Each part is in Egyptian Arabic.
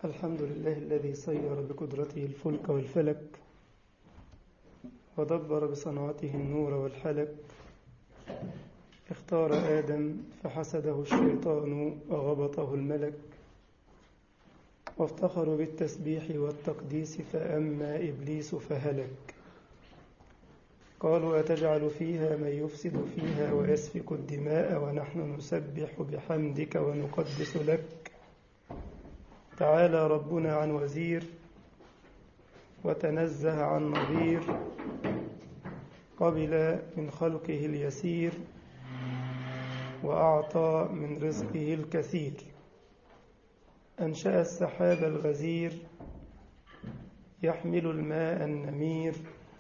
الحمد لله الذي سير بقدرته الفلك والفلك ودبر بصنعته النور والحلك اختار آدم فحسده الشيطان وغبطه الملك وافتخروا بالتسبيح والتقديس فأما إبليس فهلك قالوا أتجعل فيها من يفسد فيها ويسفك الدماء ونحن نسبح بحمدك ونقدس لك تعالى ربنا عن وزير وتنزه عن نظير قبل من خلقه اليسير وأعطى من رزقه الكثير أنشأ السحاب الغزير يحمل الماء النمير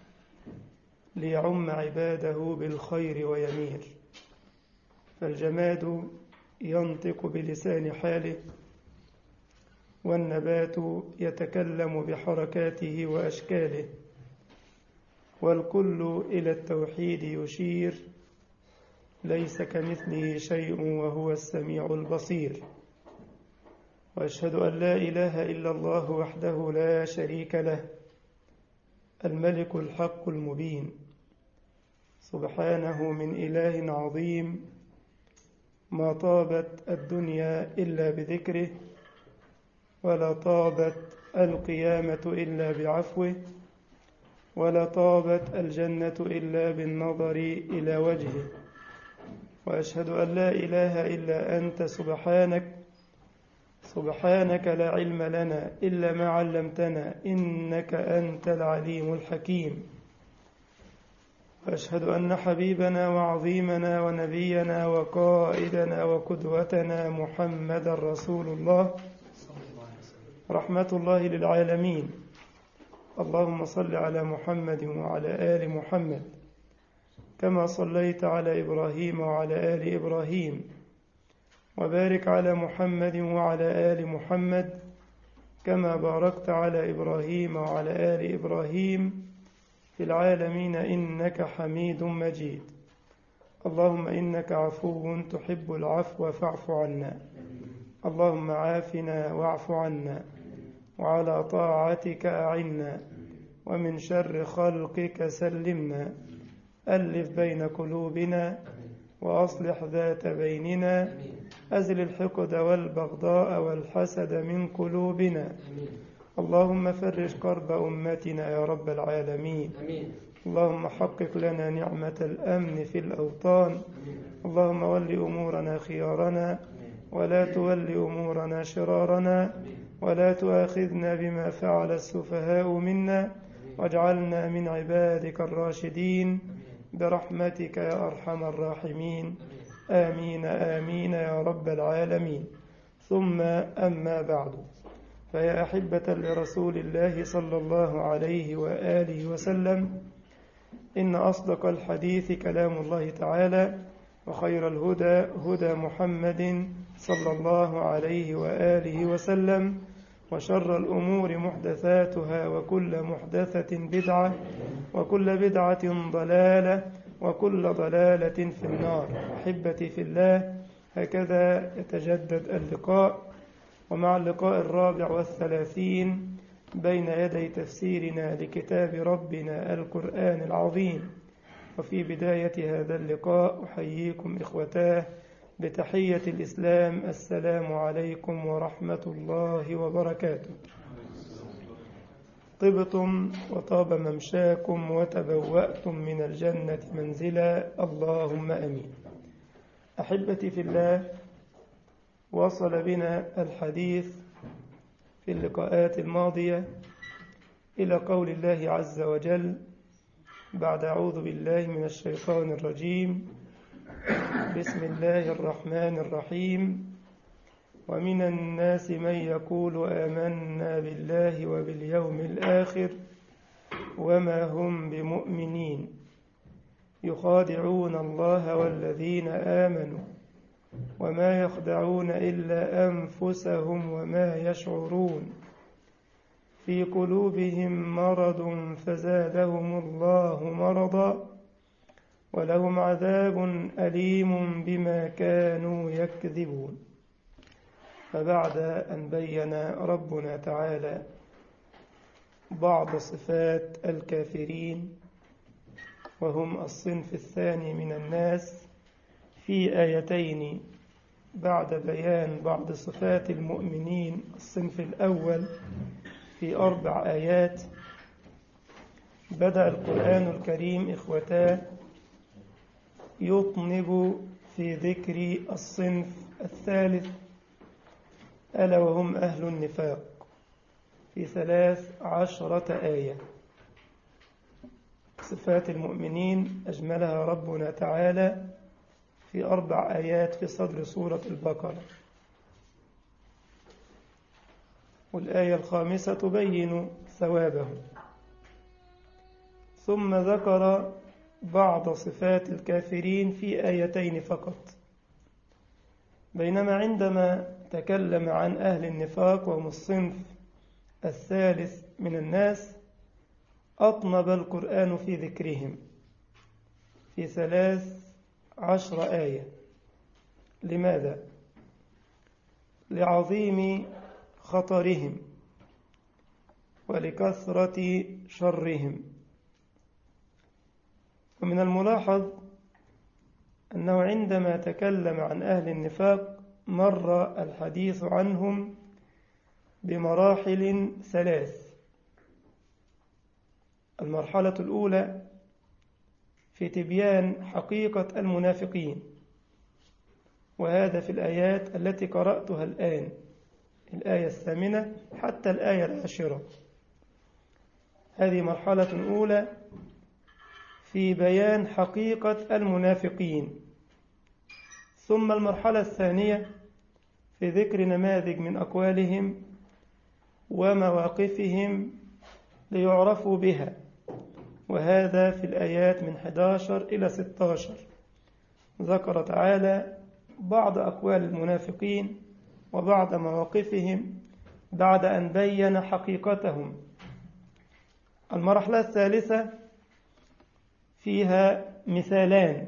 ليعم عباده بالخير ويمير فالجماد ينطق بلسان حاله والنبات يتكلم بحركاته وأشكاله والكل إلى التوحيد يشير ليس كمثله شيء وهو السميع البصير وأشهد أن لا إله إلا الله وحده لا شريك له الملك الحق المبين سبحانه من إله عظيم ما طابت الدنيا إلا بذكره ولا طابت القيامة إلا بعفوه ولا طابت الجنة إلا بالنظر إلى وجهه وأشهد أن لا إله إلا أنت سبحانك سبحانك لا علم لنا إلا ما علمتنا إنك أنت العليم الحكيم وأشهد أن حبيبنا وعظيمنا ونبينا وقائدنا وقدوتنا محمد رسول الله رحمة الله للعالمين اللهم صل على محمد وعلى آل محمد كما صليت على إبراهيم وعلى آل إبراهيم وبارك على محمد وعلى آل محمد كما باركت على إبراهيم وعلى آل إبراهيم في العالمين إنك حميد مجيد اللهم إنك عفو تحب العفو فاعف عنا اللهم عافنا واعف عنا وعلى طاعتك أعنا ومن شر خلقك سلمنا ألف بين قلوبنا وأصلح ذات بيننا أزل الحقد والبغضاء والحسد من قلوبنا اللهم فرج كرب أمتنا يا رب العالمين اللهم حقق لنا نعمة الأمن في الأوطان اللهم ول أمورنا خيارنا ولا تول أمورنا شرارنا ولا تؤاخذنا بما فعل السفهاء منا واجعلنا من عبادك الراشدين برحمتك يا أرحم الراحمين آمين آمين يا رب العالمين ثم أما بعد فيا أحبة لرسول الله صلى الله عليه وآله وسلم إن أصدق الحديث كلام الله تعالى وخير الهدى هدى محمد صلى الله عليه وآله وسلم وشر الأمور محدثاتها وكل محدثة بدعة وكل بدعة ضلالة وكل ضلالة في النار أحبتي في الله هكذا يتجدد اللقاء ومع اللقاء الرابع والثلاثين بين يدي تفسيرنا لكتاب ربنا القرآن العظيم وفي بداية هذا اللقاء أحييكم إخوتاه بتحية الإسلام السلام عليكم ورحمة الله وبركاته طبتم وطاب ممشاكم وتبوأتم من الجنة منزلا اللهم أمين أحبتي في الله وصل بنا الحديث في اللقاءات الماضية إلى قول الله عز وجل بعد أعوذ بالله من الشيطان الرجيم بسم الله الرحمن الرحيم ومن الناس من يقول آمنا بالله وباليوم الآخر وما هم بمؤمنين يخادعون الله والذين آمنوا وما يخدعون إلا أنفسهم وما يشعرون في قلوبهم مرض فزادهم الله مرضا ولهم عذاب أليم بما كانوا يكذبون فبعد أن بين ربنا تعالى بعض صفات الكافرين وهم الصنف الثاني من الناس في آيتين بعد بيان بعض صفات المؤمنين الصنف الأول في أربع آيات بدأ القرآن الكريم إخوتاه يطنب في ذكر الصنف الثالث ألا وهم أهل النفاق في ثلاث عشرة آية صفات المؤمنين أجملها ربنا تعالى في أربع آيات في صدر سورة البقرة والآية الخامسة تبين ثوابهم ثم ذكر بعض صفات الكافرين في آيتين فقط بينما عندما تكلم عن أهل النفاق وهم الصنف الثالث من الناس أطنب القرآن في ذكرهم في ثلاث عشر آية لماذا؟ لعظيم خطرهم ولكثرة شرهم ومن الملاحظ أنه عندما تكلم عن أهل النفاق مر الحديث عنهم بمراحل ثلاث المرحلة الأولى في تبيان حقيقة المنافقين وهذا في الآيات التي قرأتها الآن الآية الثامنة حتى الآية العاشرة هذه مرحلة أولى في بيان حقيقة المنافقين ثم المرحلة الثانية في ذكر نماذج من أقوالهم ومواقفهم ليعرفوا بها وهذا في الآيات من 11 إلى 16 ذكر تعالى بعض أقوال المنافقين وبعض مواقفهم بعد أن بين حقيقتهم المرحلة الثالثة فيها مثالان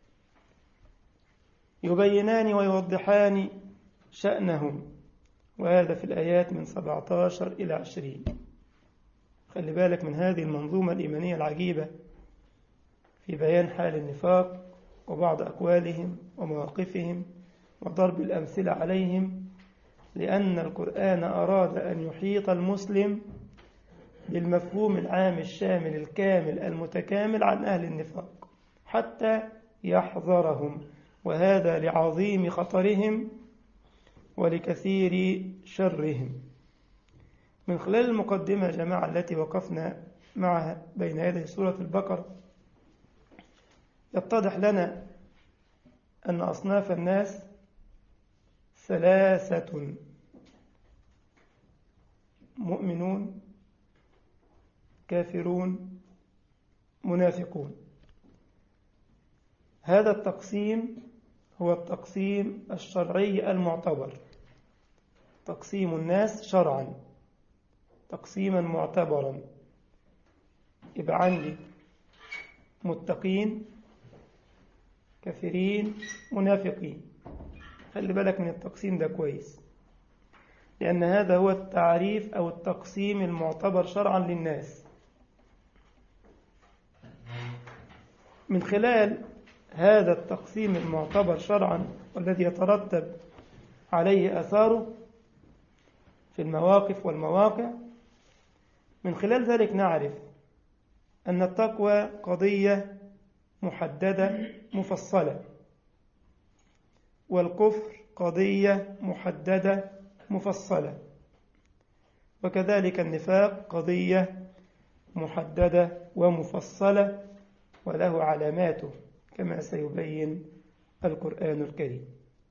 يبينان ويوضحان شأنهم وهذا في الآيات من 17 إلى 20 خلي بالك من هذه المنظومة الإيمانية العجيبة في بيان حال النفاق وبعض أقوالهم ومواقفهم وضرب الأمثلة عليهم لأن القرآن أراد أن يحيط المسلم بالمفهوم العام الشامل الكامل المتكامل عن أهل النفاق حتى يحذرهم وهذا لعظيم خطرهم ولكثير شرهم من خلال المقدمة يا جماعة التي وقفنا معها بين يدي سورة البقرة يتضح لنا أن أصناف الناس ثلاثة مؤمنون كافرون منافقون هذا التقسيم هو التقسيم الشرعي المعتبر تقسيم الناس شرعا تقسيما معتبرا يبقى عندي متقين كافرين منافقين خلي بالك من التقسيم ده كويس لأن هذا هو التعريف أو التقسيم المعتبر شرعا للناس من خلال هذا التقسيم المعتبر شرعا والذي يترتب عليه أثاره في المواقف والمواقع من خلال ذلك نعرف أن التقوى قضية محددة مفصلة والكفر قضية محددة مفصلة وكذلك النفاق قضية محددة ومفصلة وله علاماته كما سيبين القرآن الكريم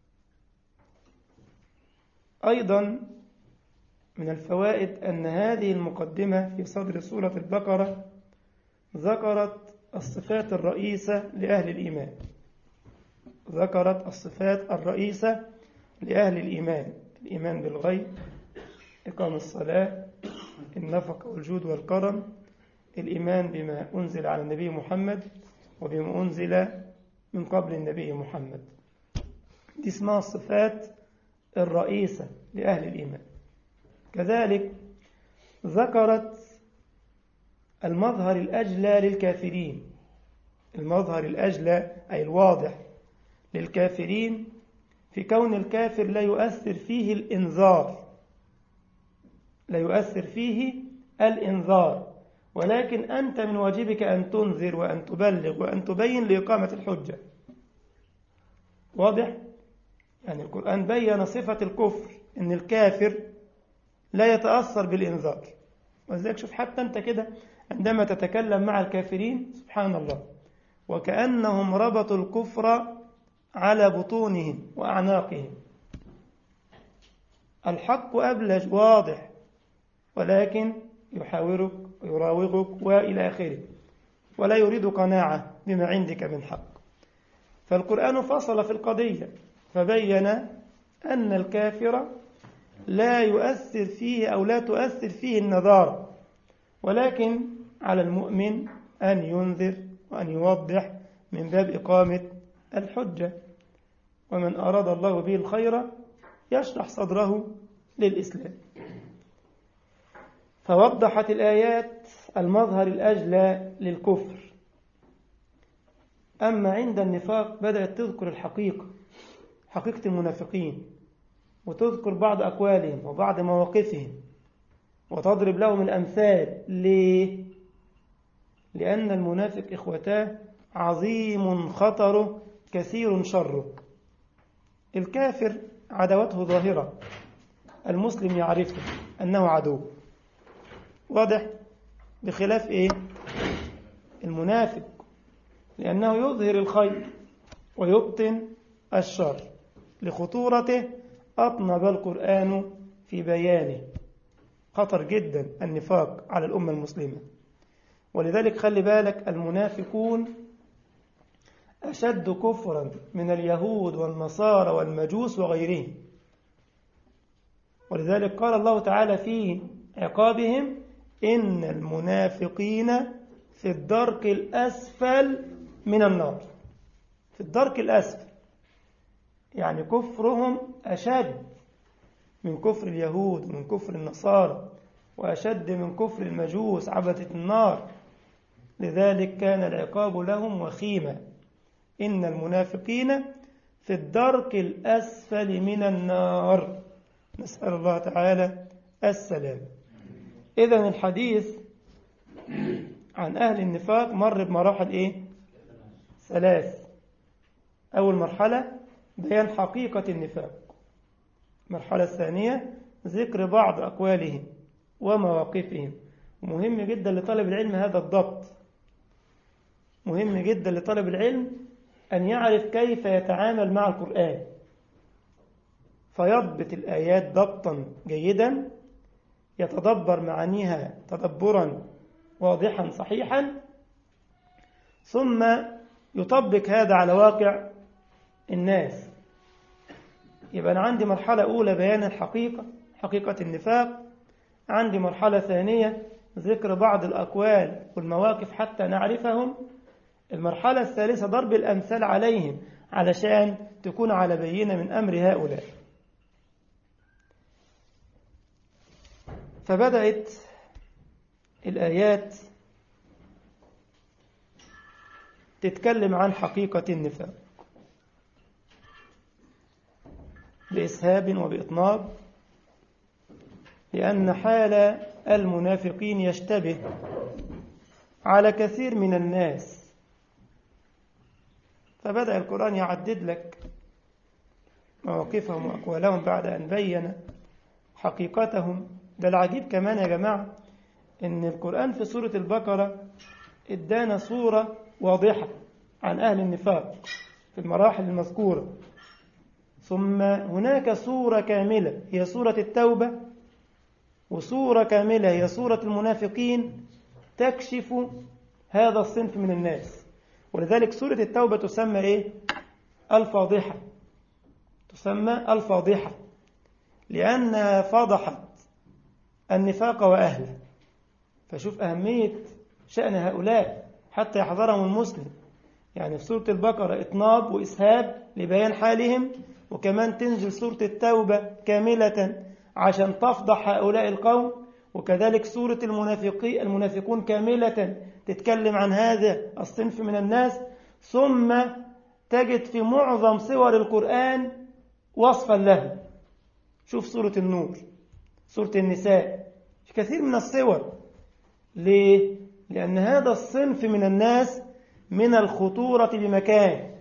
أيضا من الفوائد أن هذه المقدمة في صدر سورة البقرة ذكرت الصفات الرئيسة لأهل الإيمان ذكرت الصفات الرئيسة لأهل الإيمان الإيمان بالغيب إقام الصلاة النفق والجود والكرم الإيمان بما أنزل على النبي محمد وبما أنزل من قبل النبي محمد دي اسمها الصفات الرئيسة لأهل الإيمان كذلك ذكرت المظهر الأجلى للكافرين المظهر الأجلى أي الواضح للكافرين في كون الكافر لا يؤثر فيه الإنذار لا يؤثر فيه الإنذار ولكن أنت من واجبك أن تنذر وأن تبلغ وأن تبين لإقامة الحجة واضح؟ يعني القرآن بين صفة الكفر إن الكافر لا يتأثر بالإنذار ولذلك شوف حتى أنت كده عندما تتكلم مع الكافرين سبحان الله وكأنهم ربطوا الكفر على بطونهم وأعناقهم الحق أبلج واضح ولكن يحاورك ويراوغك وإلى آخره ولا يريد قناعة بما عندك من حق فالقرآن فصل في القضية فبين أن الكافر لا يؤثر فيه أو لا تؤثر فيه النظارة ولكن على المؤمن أن ينذر وأن يوضح من باب إقامة الحجة ومن أراد الله به الخير يشرح صدره للإسلام فوضحت الآيات المظهر الأجلى للكفر أما عند النفاق بدأت تذكر الحقيقة حقيقة المنافقين وتذكر بعض أقوالهم وبعض مواقفهم وتضرب لهم الأمثال ليه؟ لأن المنافق إخوتاه عظيم خطره كثير شره الكافر عداوته ظاهرة المسلم يعرفه أنه عدو واضح بخلاف إيه المنافق لأنه يظهر الخير ويبطن الشر لخطورته أطنب القرآن في بيانه خطر جدا النفاق على الأمة المسلمة ولذلك خلي بالك المنافقون أشد كفرا من اليهود والنصارى والمجوس وغيرهم ولذلك قال الله تعالى في عقابهم إن المنافقين في الدرك الأسفل من النار في الدرك الأسفل يعني كفرهم أشد من كفر اليهود ومن كفر النصارى وأشد من كفر المجوس عبدة النار لذلك كان العقاب لهم وخيما إن المنافقين في الدرك الأسفل من النار نسأل الله تعالى السلام إذا الحديث عن أهل النفاق مر بمراحل إيه؟ ثلاث أول مرحلة بيان حقيقة النفاق المرحلة الثانية ذكر بعض أقوالهم ومواقفهم مهم جدا لطالب العلم هذا الضبط مهم جدا لطالب العلم أن يعرف كيف يتعامل مع القرآن فيضبط الآيات ضبطا جيدا يتدبر معانيها تدبرا واضحا صحيحا ثم يطبق هذا على واقع الناس يبقى أنا عندي مرحلة أولى بيان الحقيقة حقيقة النفاق عندي مرحلة ثانية ذكر بعض الأقوال والمواقف حتى نعرفهم المرحلة الثالثة ضرب الأمثال عليهم علشان تكون على بينة من أمر هؤلاء فبدأت الآيات تتكلم عن حقيقة النفاق بإسهاب وبإطناب لأن حال المنافقين يشتبه على كثير من الناس فبدأ القرآن يعدد لك مواقفهم وأقوالهم بعد أن بين حقيقتهم ده العجيب كمان يا جماعة إن القرآن في سورة البقرة ادانا صورة واضحة عن أهل النفاق في المراحل المذكورة ثم هناك صورة كاملة هي صورة التوبة وصورة كاملة هي صورة المنافقين تكشف هذا الصنف من الناس ولذلك سورة التوبة تسمى إيه؟ الفاضحة تسمى الفاضحة لأنها فضحت النفاق وأهله فشوف أهمية شأن هؤلاء حتى يحذرهم المسلم يعني في سورة البقرة إطناب وإسهاب لبيان حالهم وكمان تنزل سورة التوبة كاملة عشان تفضح هؤلاء القوم وكذلك سورة المنافقين المنافقون كاملة تتكلم عن هذا الصنف من الناس ثم تجد في معظم صور القرآن وصفا له شوف سورة النور سورة النساء في كثير من الصور ليه؟ لأن هذا الصنف من الناس من الخطورة بمكان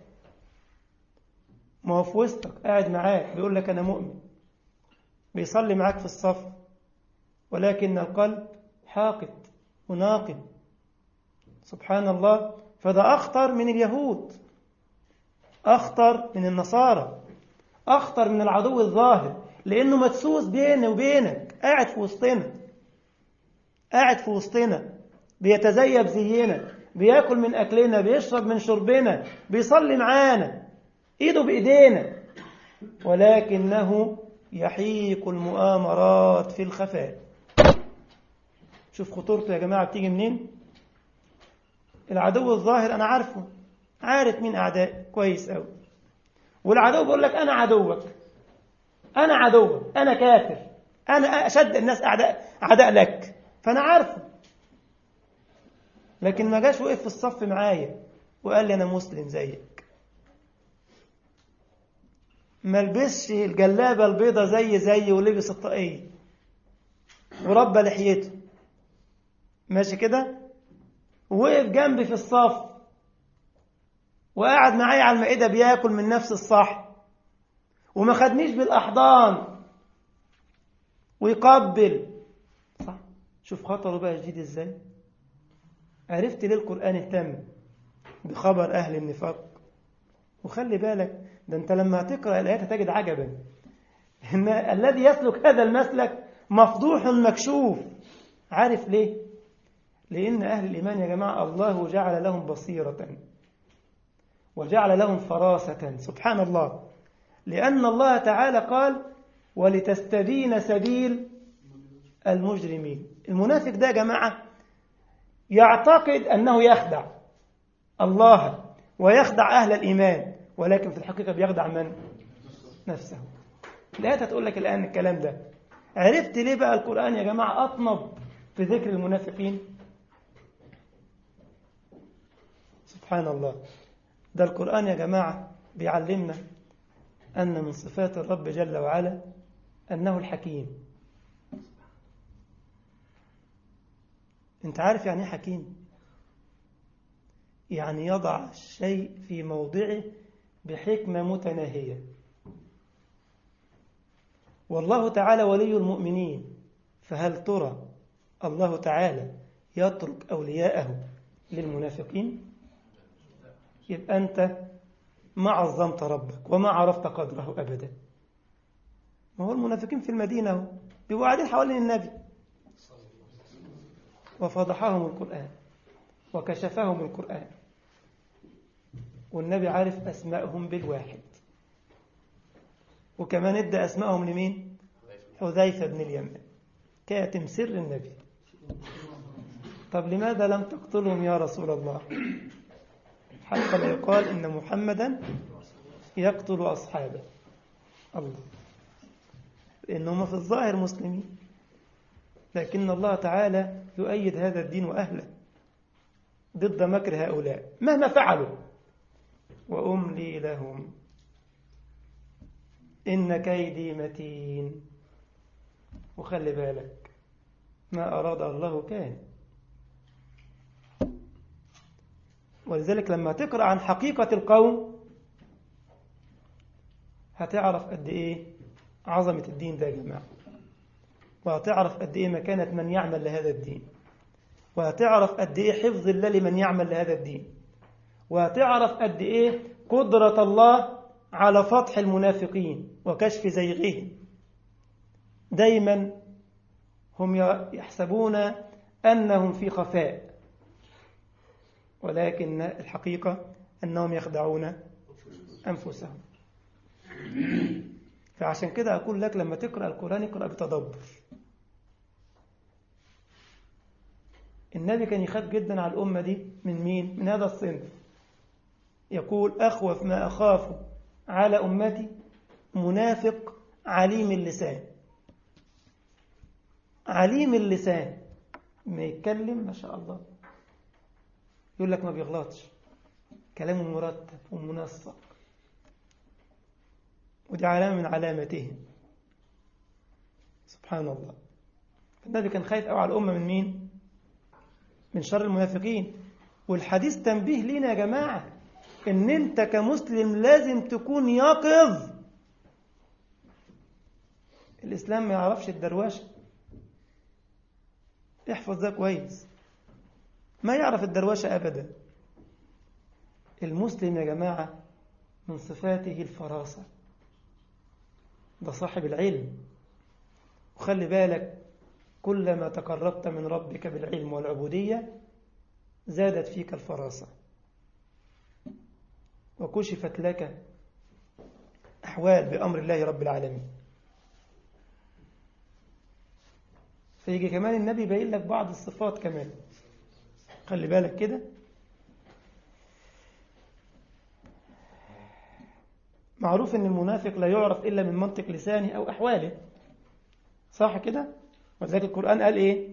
ما هو في وسطك قاعد معاك بيقول لك أنا مؤمن بيصلي معاك في الصف ولكن القلب حاقد مناقد سبحان الله فده أخطر من اليهود أخطر من النصارى أخطر من العدو الظاهر لأنه مدسوس بيني وبينك قاعد في وسطنا قاعد في وسطنا بيتزيب زينا بياكل من أكلنا بيشرب من شربنا بيصلي معانا إيده بإيدينا ولكنه يحيق المؤامرات في الخفاء شوف خطورته يا جماعة بتيجي منين العدو الظاهر أنا عارفه عارف مين أعداء كويس أوي والعدو بيقول لك أنا عدوك أنا عدوك أنا كافر أنا أشد الناس أعداء أعداء لك فأنا عارفه لكن ما جاش وقف في الصف معايا وقال لي أنا مسلم زيك ما لبسش الجلابة البيضة زي زي ولبس الطاقية وربى لحيته ماشي كده ووقف جنبي في الصف وقعد معايا على المائدة بياكل من نفس الصح وما خدنيش بالأحضان ويقبل صح شوف خطره بقى جديد ازاي عرفت ليه القرآن اهتم بخبر أهل النفاق وخلي بالك ده انت لما تقرأ الآيات هتجد عجبا إن الذي يسلك هذا المسلك مفضوح مكشوف عارف ليه لأن أهل الإيمان يا جماعة الله جعل لهم بصيرة وجعل لهم فراسة سبحان الله لأن الله تعالى قال ولتستبين سبيل المجرمين المنافق ده يا جماعة يعتقد أنه يخدع الله ويخدع أهل الإيمان ولكن في الحقيقة بيخدع من؟ نفسه الآيات هتقول لك الآن الكلام ده عرفت ليه بقى القرآن يا جماعة أطنب في ذكر المنافقين سبحان الله ده القرآن يا جماعة بيعلمنا أن من صفات الرب جل وعلا أنه الحكيم أنت عارف يعني حكيم يعني يضع الشيء في موضعه بحكمة متناهية والله تعالى ولي المؤمنين فهل ترى الله تعالى يترك أولياءه للمنافقين يبقى أنت ما عظمت ربك وما عرفت قدره أبدا ما هو المنافقين في المدينة بيبقوا قاعدين حوالين النبي وفضحهم القرآن وكشفهم القرآن والنبي عارف أسمائهم بالواحد وكمان ادى أسمائهم لمين حذيفة بن اليمان كاتم سر النبي طب لماذا لم تقتلهم يا رسول الله حتى لا يقال إن محمدا يقتل أصحابه الله لأنهم في الظاهر مسلمين لكن الله تعالى يؤيد هذا الدين وأهله ضد مكر هؤلاء مهما فعلوا وأملي لهم إن كيدي متين وخلي بالك ما أراد الله كان ولذلك لما تقرأ عن حقيقة القوم هتعرف قد إيه عظمة الدين ده يا جماعة وهتعرف قد إيه مكانة من يعمل لهذا الدين وهتعرف قد إيه حفظ الله لمن يعمل لهذا الدين وهتعرف قد إيه قدرة الله على فتح المنافقين وكشف زيغهم دايما هم يحسبون أنهم في خفاء ولكن الحقيقة أنهم يخدعون أنفسهم فعشان كده أقول لك لما تقرأ القرآن اقرأ بتدبر النبي كان يخاف جدا على الأمة دي من مين؟ من هذا الصنف يقول أخوف ما أخاف على أمتي منافق عليم اللسان عليم اللسان ما يتكلم ما شاء الله يقول لك ما بيغلطش كلامه مرتب ومنسق ودي علامة من علامتهم سبحان الله النبي كان خايف قوي على الأمة من مين؟ من شر المنافقين والحديث تنبيه لينا يا جماعة إن أنت كمسلم لازم تكون يقظ الإسلام ما يعرفش الدرواشة احفظ ده كويس ما يعرف الدرواشة أبدا المسلم يا جماعة من صفاته الفراسة ده صاحب العلم وخلي بالك كلما تقربت من ربك بالعلم والعبودية زادت فيك الفراسة وكشفت لك أحوال بأمر الله رب العالمين فيجي كمان النبي يبين لك بعض الصفات كمان خلي بالك كده معروف ان المنافق لا يعرف الا من منطق لسانه او احواله صح كده ولذلك القران قال ايه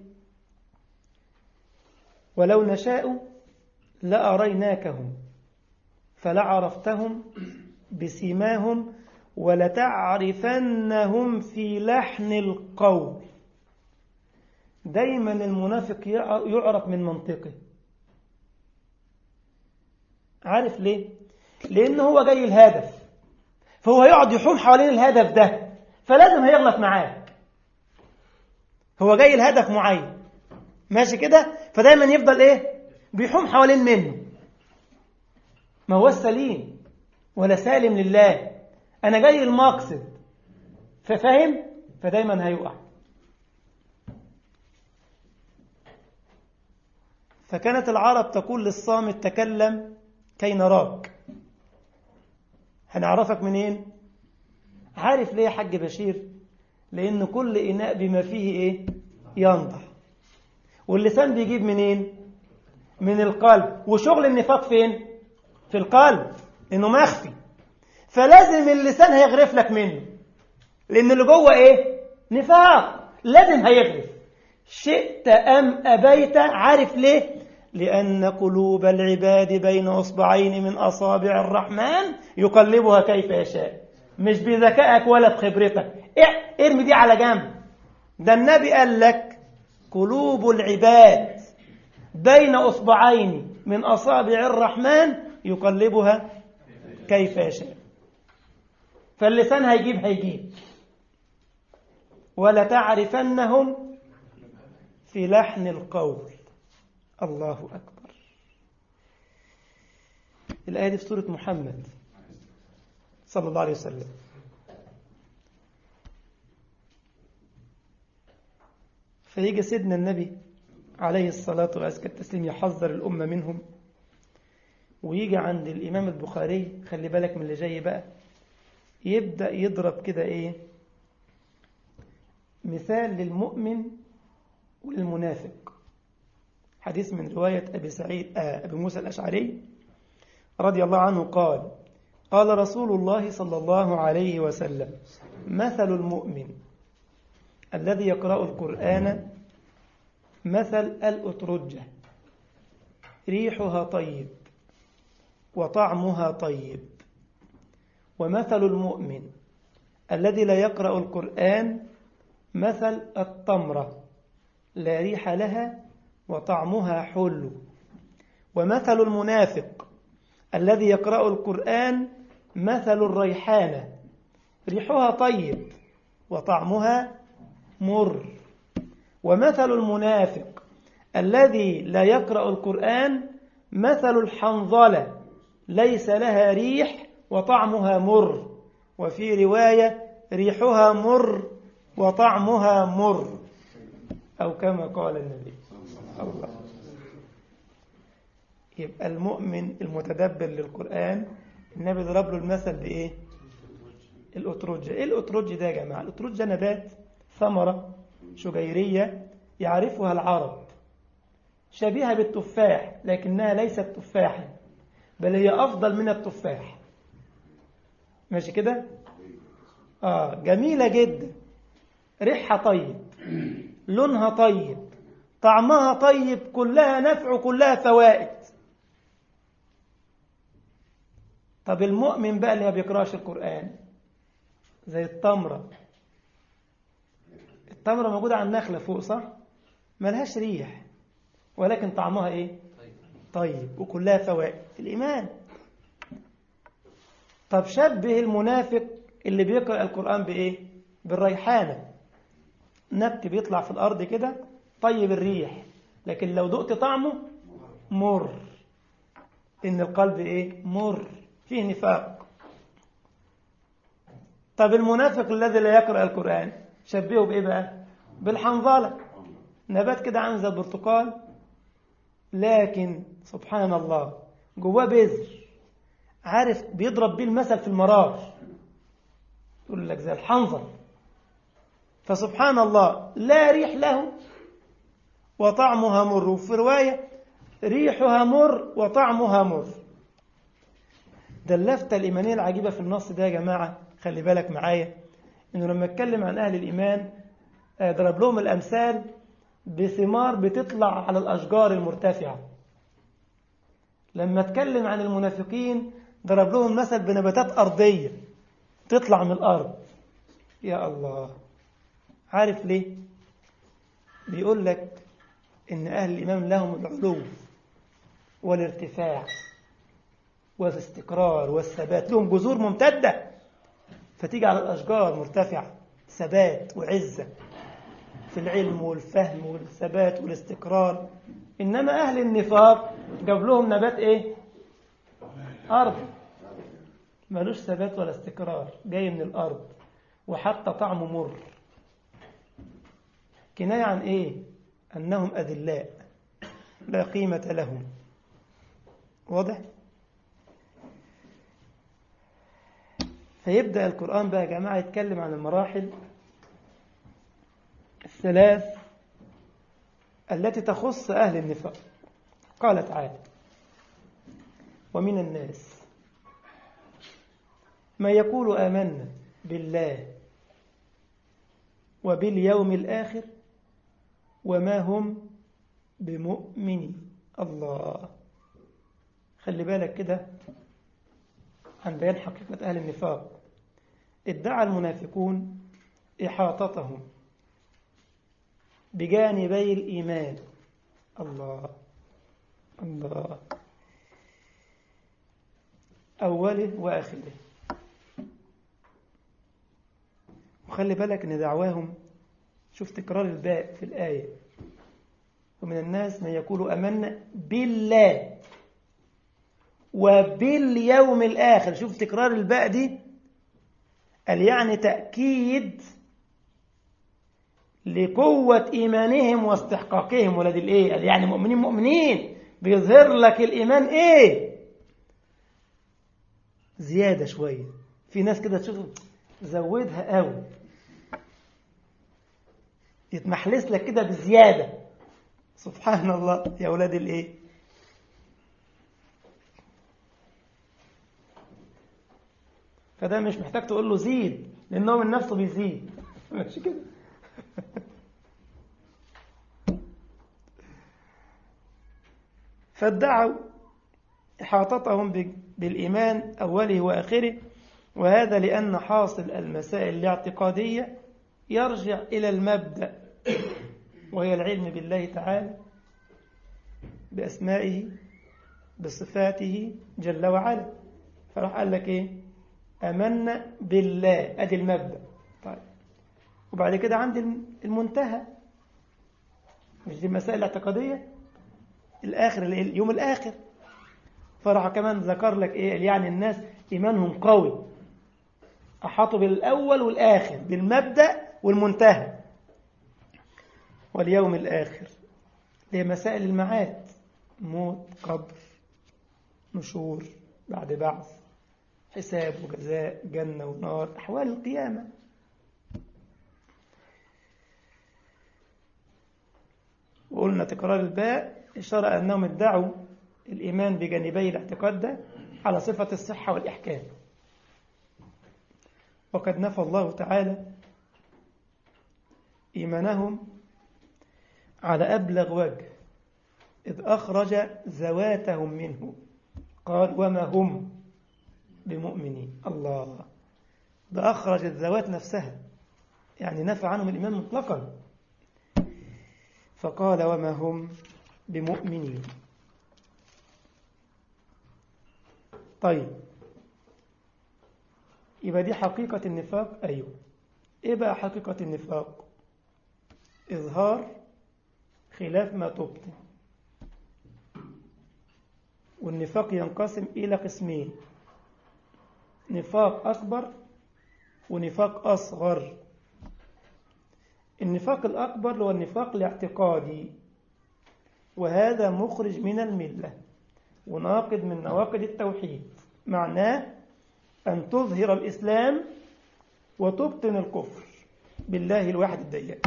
ولو نشاء لاريناكهم فلعرفتهم بسيماهم ولتعرفنهم في لحن القول دايما المنافق يعرف من منطقه عارف ليه لان هو جاي الهدف فهو يقعد يحوم حوالين الهدف ده فلازم هيغلط معاك هو جاي الهدف معين ماشي كده فدايما يفضل ايه بيحوم حوالين منه ما هو السليم ولا سالم لله انا جاي المقصد ففاهم فدايما هيقع فكانت العرب تقول للصامت تكلم كي نراك هنعرفك منين عارف ليه يا حاج بشير لان كل اناء بما فيه ايه ينضح واللسان بيجيب منين من القلب وشغل النفاق فين في القلب انه مخفي فلازم اللسان هيغرف لك منه لان اللي جوه ايه نفاق لازم هيغرف شئت ام ابيت عارف ليه لأن قلوب العباد بين أصبعين من أصابع الرحمن يقلبها كيف يشاء مش بذكائك ولا بخبرتك ارمي دي على جنب ده النبي قال لك قلوب العباد بين أصبعين من أصابع الرحمن يقلبها كيف يشاء فاللسان هيجيب هيجيب ولتعرفنهم في لحن القول الله أكبر الآية دي في سورة محمد صلى الله عليه وسلم فيجي سيدنا النبي عليه الصلاة وأزكى التسليم يحذر الأمة منهم ويجي عند الإمام البخاري خلي بالك من اللي جاي بقى يبدأ يضرب كده إيه مثال للمؤمن وللمنافق حديث من رواية أبي سعيد آه أبي موسى الأشعري رضي الله عنه قال قال رسول الله صلى الله عليه وسلم مثل المؤمن الذي يقرأ القرآن مثل الأترجة ريحها طيب وطعمها طيب ومثل المؤمن الذي لا يقرأ القرآن مثل التمرة لا ريح لها وطعمها حلو ومثل المنافق الذي يقرأ القرآن مثل الريحانة ريحها طيب وطعمها مر ومثل المنافق الذي لا يقرأ القرآن مثل الحنظلة ليس لها ريح وطعمها مر وفي رواية ريحها مر وطعمها مر أو كما قال النبي الله يبقى المؤمن المتدبر للقرآن النبي ضرب له المثل بإيه الأترجة إيه الأترجة ده يا جماعة الأترجة نبات ثمرة شجيرية يعرفها العرب شبيهة بالتفاح لكنها ليست تفاحا بل هي أفضل من التفاح ماشي كده آه جميلة جدا ريحها طيب لونها طيب طعمها طيب كلها نفع وكلها فوائد طب المؤمن بقى اللي ما بيقراش القرآن زي التمرة التمرة موجودة على النخلة فوق صح؟ ملهاش ريح ولكن طعمها ايه؟ طيب وكلها فوائد الإيمان طب شبه المنافق اللي بيقرأ القرآن بإيه؟ بالريحانة نبت بيطلع في الأرض كده طيب الريح لكن لو دقت طعمه مر إن القلب إيه؟ مر فيه نفاق طب المنافق الذي لا يقرأ القرآن شبهه بإيه بقى؟ بالحنظلة نبات كده عامل زي البرتقال لكن سبحان الله جواه بذر عارف بيضرب بيه المثل في المرار يقول لك زي الحنظل فسبحان الله لا ريح له وطعمها مر وفي رواية ريحها مر وطعمها مر ده اللفتة الإيمانية العجيبة في النص ده يا جماعة خلي بالك معايا إنه لما اتكلم عن أهل الإيمان ضرب لهم الأمثال بثمار بتطلع على الأشجار المرتفعة لما اتكلم عن المنافقين ضرب لهم مثل بنباتات أرضية تطلع من الأرض يا الله عارف ليه بيقول لك إن أهل الإمام لهم العلو والارتفاع والاستقرار والثبات لهم جذور ممتدة فتيجي على الأشجار مرتفعة ثبات وعزة في العلم والفهم والثبات والاستقرار إنما أهل النفاق جاب لهم نبات إيه أرض ملوش ثبات ولا استقرار جاي من الأرض وحتى طعمه مر كناية عن إيه أنهم أذلاء لا قيمة لهم واضح فيبدأ القرآن بقى يا جماعة يتكلم عن المراحل الثلاث التي تخص أهل النفاق قال تعالى ومن الناس ما يقول آمنا بالله وباليوم الآخر وما هم بمؤمنين الله خلي بالك كده عن بيان حقيقة أهل النفاق ادعى المنافقون إحاطتهم بجانبي الإيمان الله الله أوله وآخره وخلي بالك ان دعواهم شوف تكرار الباء في الآية ومن الناس من يقول أمنا بالله وباليوم الآخر شوف تكرار الباء دي قال يعني تأكيد لقوة إيمانهم واستحقاقهم ولاد الإيه قال يعني مؤمنين مؤمنين بيظهر لك الإيمان إيه زيادة شوية في ناس كده تشوف زودها قوي يتمحلس لك كده بزيادة سبحان الله يا أولاد الإيه فده مش محتاج تقول له زيد لأنه من نفسه بيزيد ماشي كده فادعوا إحاطتهم بالإيمان أوله وآخره وهذا لأن حاصل المسائل الاعتقادية يرجع إلى المبدأ وهي العلم بالله تعالى بأسمائه بصفاته جل وعلا فراح قال لك إيه أمنا بالله أدي المبدأ طيب وبعد كده عندي المنتهى مش دي المسائل الاعتقادية الآخر اليوم الآخر فراح كمان ذكر لك إيه يعني الناس إيمانهم قوي أحاطوا بالأول والآخر بالمبدأ والمنتهى واليوم الآخر هي مسائل المعاد موت قبر نشور بعد بعث حساب وجزاء جنة ونار أحوال القيامة وقلنا تكرار الباء إشارة أنهم ادعوا الإيمان بجانبي الاعتقاد ده على صفة الصحة والإحكام وقد نفى الله تعالى إيمانهم على أبلغ وجه إذ أخرج ذواتهم منه قال وما هم بمؤمنين الله ده أخرج الذوات نفسها يعني نفى عنهم الإيمان مطلقا فقال وما هم بمؤمنين طيب يبقى دي حقيقة النفاق أيوه إيه بقى حقيقة النفاق إظهار خلاف ما تبطن والنفاق ينقسم إلى قسمين نفاق أكبر ونفاق أصغر النفاق الأكبر هو النفاق الاعتقادي وهذا مخرج من الملة وناقض من نواقض التوحيد معناه أن تظهر الإسلام وتبطن الكفر بالله الواحد الديان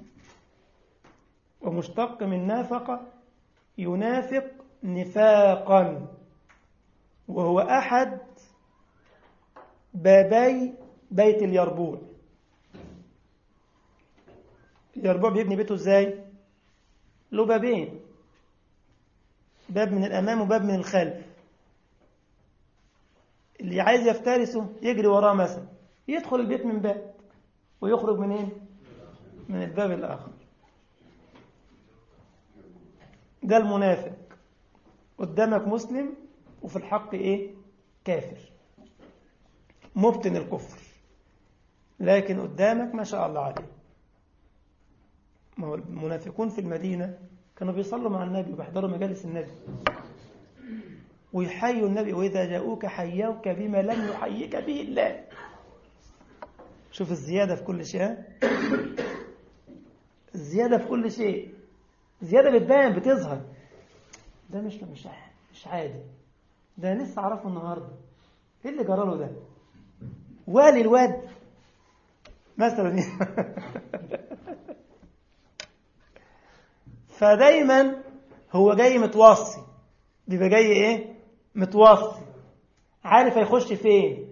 ومشتق من نافق ينافق نفاقا وهو أحد بابي بيت اليربوع اليربوع بيبني بيته ازاي له بابين باب من الأمام وباب من الخلف اللي عايز يفترسه يجري وراه مثلا يدخل البيت من باب ويخرج منين من الباب الآخر ده المنافق قدامك مسلم وفي الحق ايه كافر مبطن الكفر لكن قدامك ما شاء الله عليه ما هو المنافقون في المدينة كانوا بيصلوا مع النبي وبيحضروا مجالس النبي ويحيوا النبي وإذا جاءوك حيوك بما لم يحييك به الله شوف الزيادة في كل شيء الزيادة في كل شيء زيادة بتبان بتظهر ده مش مش مش عادي ده لسه اعرفه النهارده ايه اللي جرى له ده والي الواد مثلا فدايما هو جاي متوصي بيبقى جاي ايه متوصي عارف هيخش فين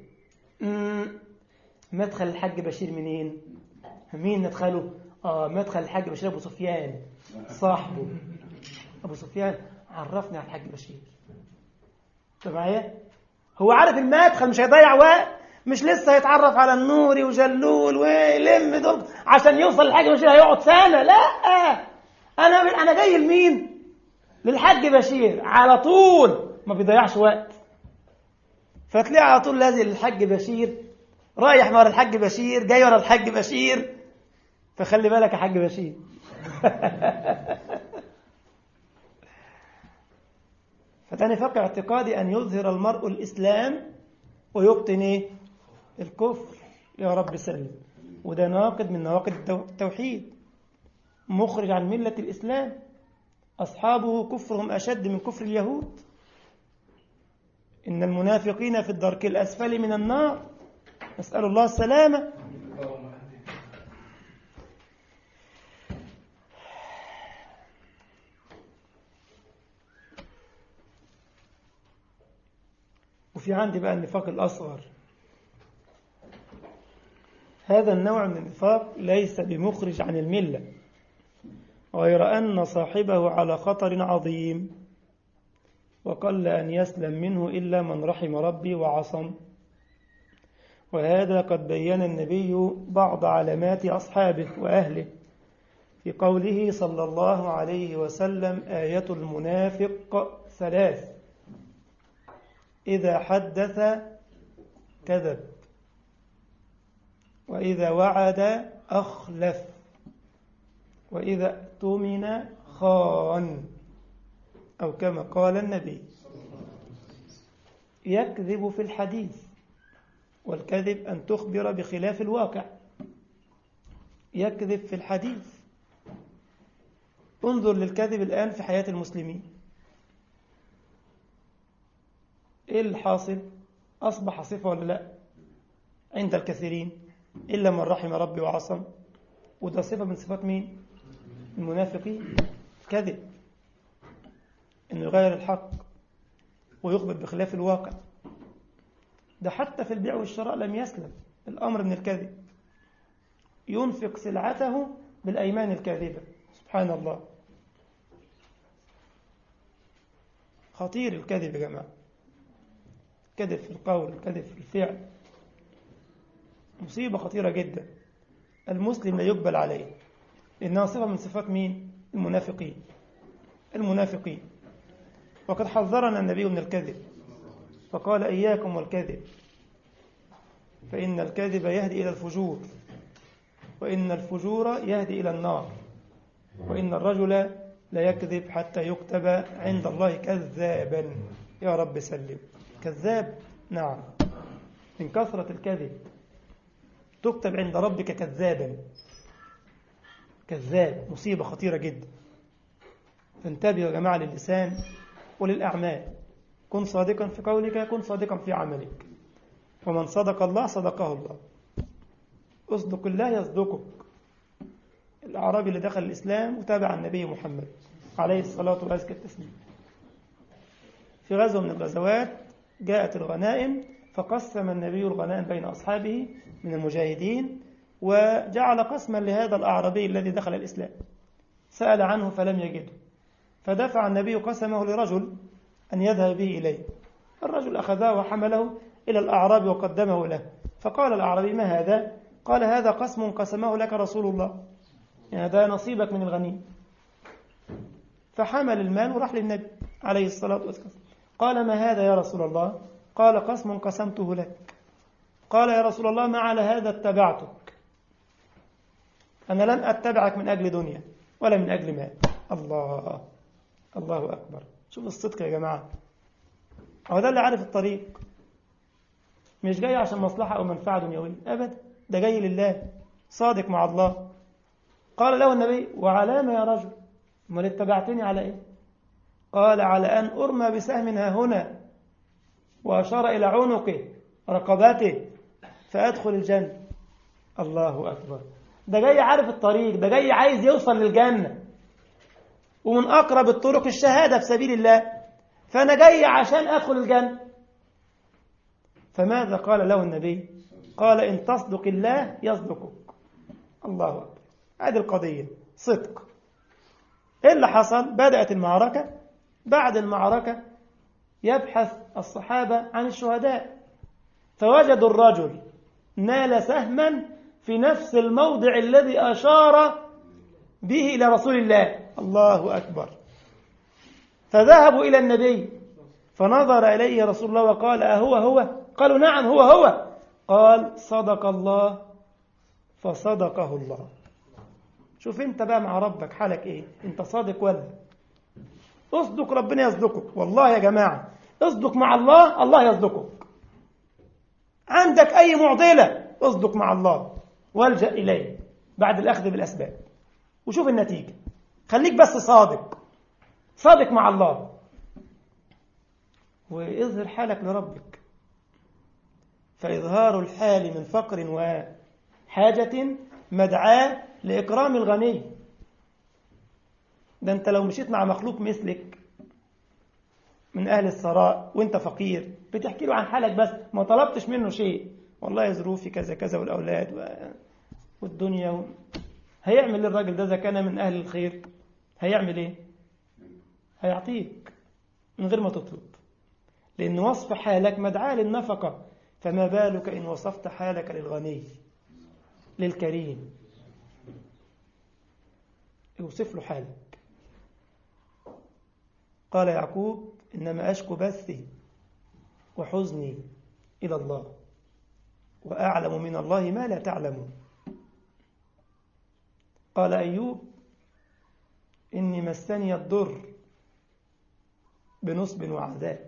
مدخل الحاج بشير منين مين ندخله اه مدخل الحاج بشير ابو سفيان صاحبه ابو سفيان عرفني على الحاج بشير انت معايا هو عارف المدخل مش هيضيع وقت مش لسه هيتعرف على النوري وجلول ويلم دول عشان يوصل للحاج بشير هيقعد سنه لا انا انا جاي لمين للحاج بشير على طول ما بيضيعش وقت فتلاقيه على طول لازق للحاج بشير رايح ورا الحاج بشير جاي ورا الحاج بشير فخلي بالك يا حاج بشير فده نفاق اعتقادي أن يظهر المرء الإسلام ويبطن إيه؟ الكفر يا رب سلم وده ناقض من نواقض التوحيد مخرج عن ملة الإسلام أصحابه كفرهم أشد من كفر اليهود إن المنافقين في الدرك الأسفل من النار نسأل الله السلامة وفي عندي بقى النفاق الأصغر هذا النوع من النفاق ليس بمخرج عن الملة غير أن صاحبه على خطر عظيم وقل أن يسلم منه إلا من رحم ربي وعصم وهذا قد بين النبي بعض علامات أصحابه وأهله في قوله صلى الله عليه وسلم آية المنافق ثلاث إذا حدث كذب وإذا وعد أخلف وإذا اؤتمن خان أو كما قال النبي يكذب في الحديث والكذب أن تخبر بخلاف الواقع يكذب في الحديث انظر للكذب الآن في حياة المسلمين إيه الحاصل أصبح صفة ولا لا عند الكثيرين إلا من رحم ربي وعصم وده صفة من صفات مين المنافقين كذب إنه يغير الحق ويخبر بخلاف الواقع ده حتى في البيع والشراء لم يسلم الأمر من الكذب ينفق سلعته بالأيمان الكاذبة سبحان الله خطير الكذب يا جماعة كذب في القول كذب في الفعل مصيبة خطيرة جدا المسلم لا يقبل عليه إنها صفة من صفات مين؟ المنافقين المنافقين وقد حذرنا النبي من الكذب فقال إياكم والكذب فإن الكذب يهدي إلى الفجور وإن الفجور يهدي إلى النار وإن الرجل لا يكذب حتى يكتب عند الله كذابا يا رب سلم كذاب نعم من كثرة الكذب تكتب عند ربك كذابا كذاب مصيبة خطيرة جدا فانتبهوا يا جماعة للسان وللأعمال كن صادقا في قولك كن صادقا في عملك ومن صدق الله صدقه الله اصدق الله يصدقك الأعرابي اللي دخل الإسلام وتابع النبي محمد عليه الصلاة والسلام في غزوة من الغزوات جاءت الغنائم فقسم النبي الغنائم بين أصحابه من المجاهدين وجعل قسما لهذا الأعرابي الذي دخل الإسلام سأل عنه فلم يجده فدفع النبي قسمه لرجل أن يذهب به إليه الرجل أخذه وحمله إلى الأعراب وقدمه له فقال الأعرابي ما هذا قال هذا قسم قسمه لك رسول الله يعني هذا نصيبك من الغنيم فحمل المال وراح للنبي عليه الصلاة والسلام قال ما هذا يا رسول الله قال قسم قسمته لك قال يا رسول الله ما على هذا اتبعتك أنا لم أتبعك من أجل دنيا ولا من أجل مال الله الله أكبر شوف الصدق يا جماعة هو ده اللي عارف الطريق مش جاي عشان مصلحة أو منفعة دنيوية أبدا ده جاي لله صادق مع الله قال له النبي وعلامة يا رجل امال اتبعتني على ايه قال على أن أرمى بسهم ها هنا وأشار إلى عنقه رقبته فأدخل الجنة الله أكبر ده جاي عارف الطريق ده جاي عايز يوصل للجنة ومن أقرب الطرق الشهادة في سبيل الله فأنا جاي عشان أدخل الجنة فماذا قال له النبي قال إن تصدق الله يصدقك الله أكبر هذه القضية صدق إيه اللي حصل بدأت المعركة بعد المعركة يبحث الصحابة عن الشهداء فوجدوا الرجل نال سهما في نفس الموضع الذي أشار به إلى رسول الله الله أكبر فذهبوا إلى النبي فنظر إليه رسول الله وقال أهو هو قالوا نعم هو هو قال صدق الله فصدقه الله شوف انت بقى مع ربك حالك ايه انت صادق ولا اصدق ربنا يصدقك والله يا جماعة اصدق مع الله الله يصدقك عندك اي معضلة اصدق مع الله والجأ اليه بعد الاخذ بالاسباب وشوف النتيجة خليك بس صادق صادق مع الله واظهر حالك لربك فإظهار الحال من فقر وحاجة مدعاة لإكرام الغني ده أنت لو مشيت مع مخلوق مثلك من أهل الثراء وأنت فقير بتحكي له عن حالك بس ما طلبتش منه شيء والله ظروفي كذا كذا والأولاد و... والدنيا و... هيعمل ايه الراجل ده إذا كان من أهل الخير هيعمل إيه هيعطيك من غير ما تطلب لأن وصف حالك مدعاة للنفقة فما بالك إن وصفت حالك للغني للكريم يوصف له حالك قال يعقوب إنما أشكو بثي وحزني إلى الله وأعلم من الله ما لا تعلمون قال أيوب إني مسني الضر بنصب وعذاب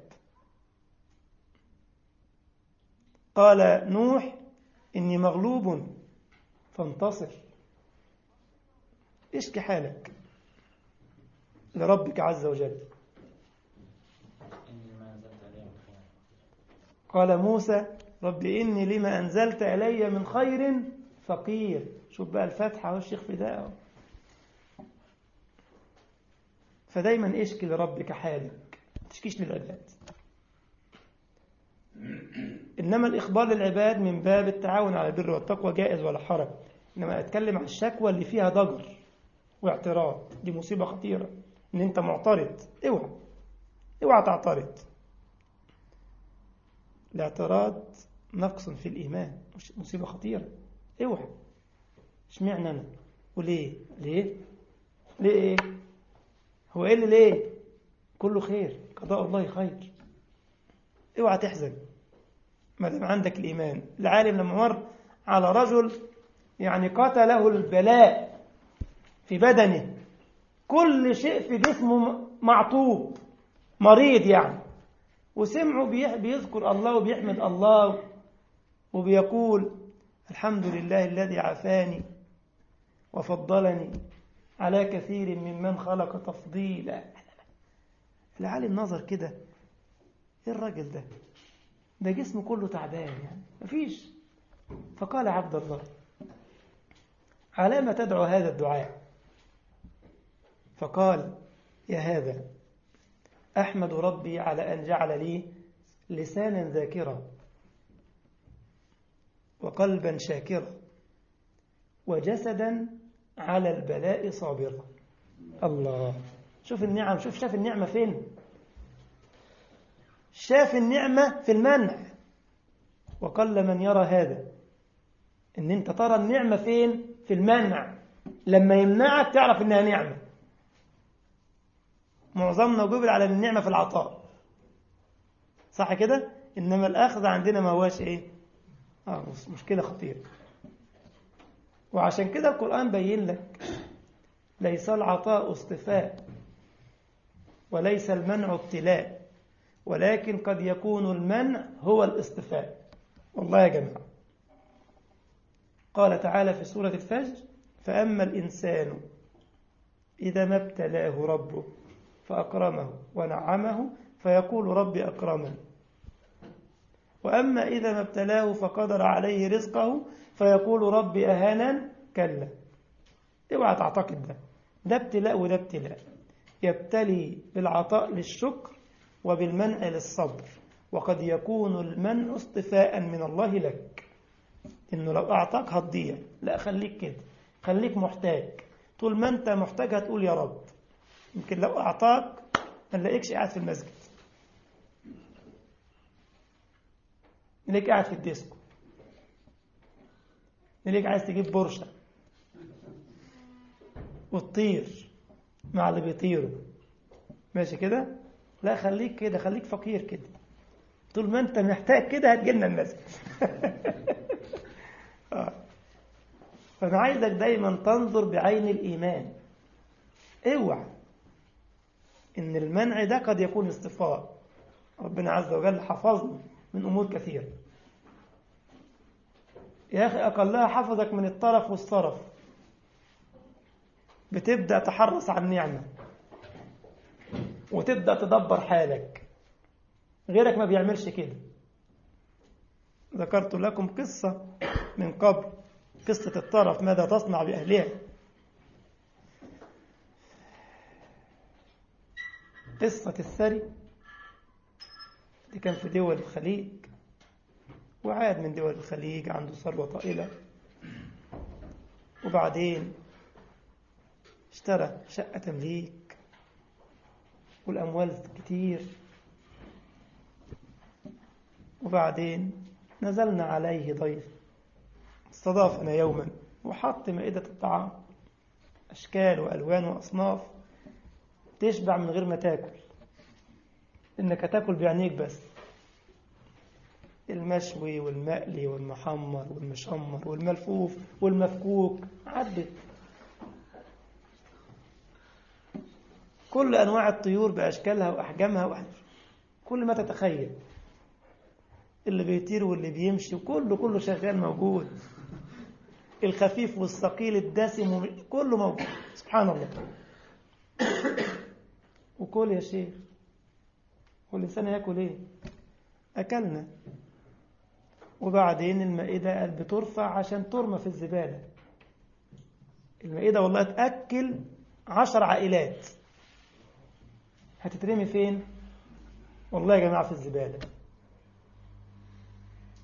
قال نوح إني مغلوب فانتصر اشكي حالك لربك عز وجل قال موسى رب إني لما أنزلت إلي من خير فقير شوف بقى الفتحة والشيخ فداء فدايما اشكي لربك حالك تشكيش للعباد إنما الإخبار للعباد من باب التعاون على البر والتقوى جائز ولا حرج إنما أتكلم عن الشكوى اللي فيها ضجر واعتراض دي مصيبة خطيرة إن أنت معترض اوعى اوعى تعترض الاعتراض نقص في الإيمان مش مصيبة خطيرة اوعى اشمعنى أنا وليه ليه ليه ايه هو ايه اللي ليه كله خير قضاء الله خير اوعى تحزن ما دام عندك الإيمان العالم لما مر على رجل يعني قتله البلاء في بدنه كل شيء في جسمه معطوب مريض يعني وسمعه بيذكر الله وبيحمد الله وبيقول الحمد لله الذي عافاني وفضلني على كثير ممن خلق تفضيلا العالم نظر كده ايه الراجل ده ده جسمه كله تعبان يعني مفيش فقال عبد الله على ما تدعو هذا الدعاء فقال يا هذا أحمد ربي على أن جعل لي لسانا ذاكرا وقلبا شاكرا وجسدا على البلاء صابرا الله شوف النعم شوف شاف النعمة فين شاف النعمة في المنع وقل من يرى هذا ان انت ترى النعمة فين في المنع لما يمنعك تعرف انها نعمة معظمنا جبل على النعمة في العطاء صح كده انما الاخذ عندنا ما هواش ايه اه مشكلة خطيرة وعشان كده القرآن بين لك ليس العطاء اصطفاء وليس المنع ابتلاء ولكن قد يكون المنع هو الاصطفاء والله يا جماعة قال تعالى في سورة الفجر فأما الإنسان إذا ما ابتلاه ربه فأكرمه ونعمه فيقول ربي أكرمن وأما إذا ما ابتلاه فقدر عليه رزقه فيقول ربي أهانا كلا اوعى تعتقد ده ده ابتلاء وده ابتلاء يبتلي بالعطاء للشكر وبالمنع للصبر وقد يكون المنع اصطفاء من الله لك انه لو اعطاك هتضيع لا خليك كده خليك محتاج طول ما انت محتاج هتقول يا رب يمكن لو اعطاك ما نلاقيكش قاعد في المسجد نلاقيك قاعد في الديسكو نلاقيك عايز تجيب بورشه وتطير مع اللي بيطيروا ماشي كده لا خليك كده خليك فقير كده طول ما انت محتاج كده هتجيلنا المسجد فانا عايزك دايما تنظر بعين الايمان اوعى ان المنع ده قد يكون اصطفاء ربنا عز وجل حفظني من امور كثيره يا اخي اقلها حفظك من الطرف والصرف بتبدا تحرص على النعمه وتبدا تدبر حالك غيرك ما بيعملش كده ذكرت لكم قصه من قبل قصه الطرف ماذا تصنع باهلها قصه الثري اللي كان في دول الخليج وعاد من دول الخليج عنده ثروه طائله وبعدين اشترى شقه تمليك والأموال كتير وبعدين نزلنا عليه ضيف استضافنا يوما وحط مائدة الطعام أشكال وألوان وأصناف تشبع من غير ما تاكل إنك تاكل بعينيك بس المشوي والمقلي والمحمر والمشمر والملفوف والمفكوك عدت كل أنواع الطيور بأشكالها وأحجامها وأحجام. كل ما تتخيل اللي بيطير واللي بيمشي كله كله شغال موجود الخفيف والثقيل الدسم كله موجود سبحان الله وكل يا شيخ والإنسان ياكل ايه أكلنا وبعدين المائدة قال بترفع عشان ترمى في الزبالة المائدة والله تأكل عشر عائلات هتترمي فين والله يا جماعة في الزبالة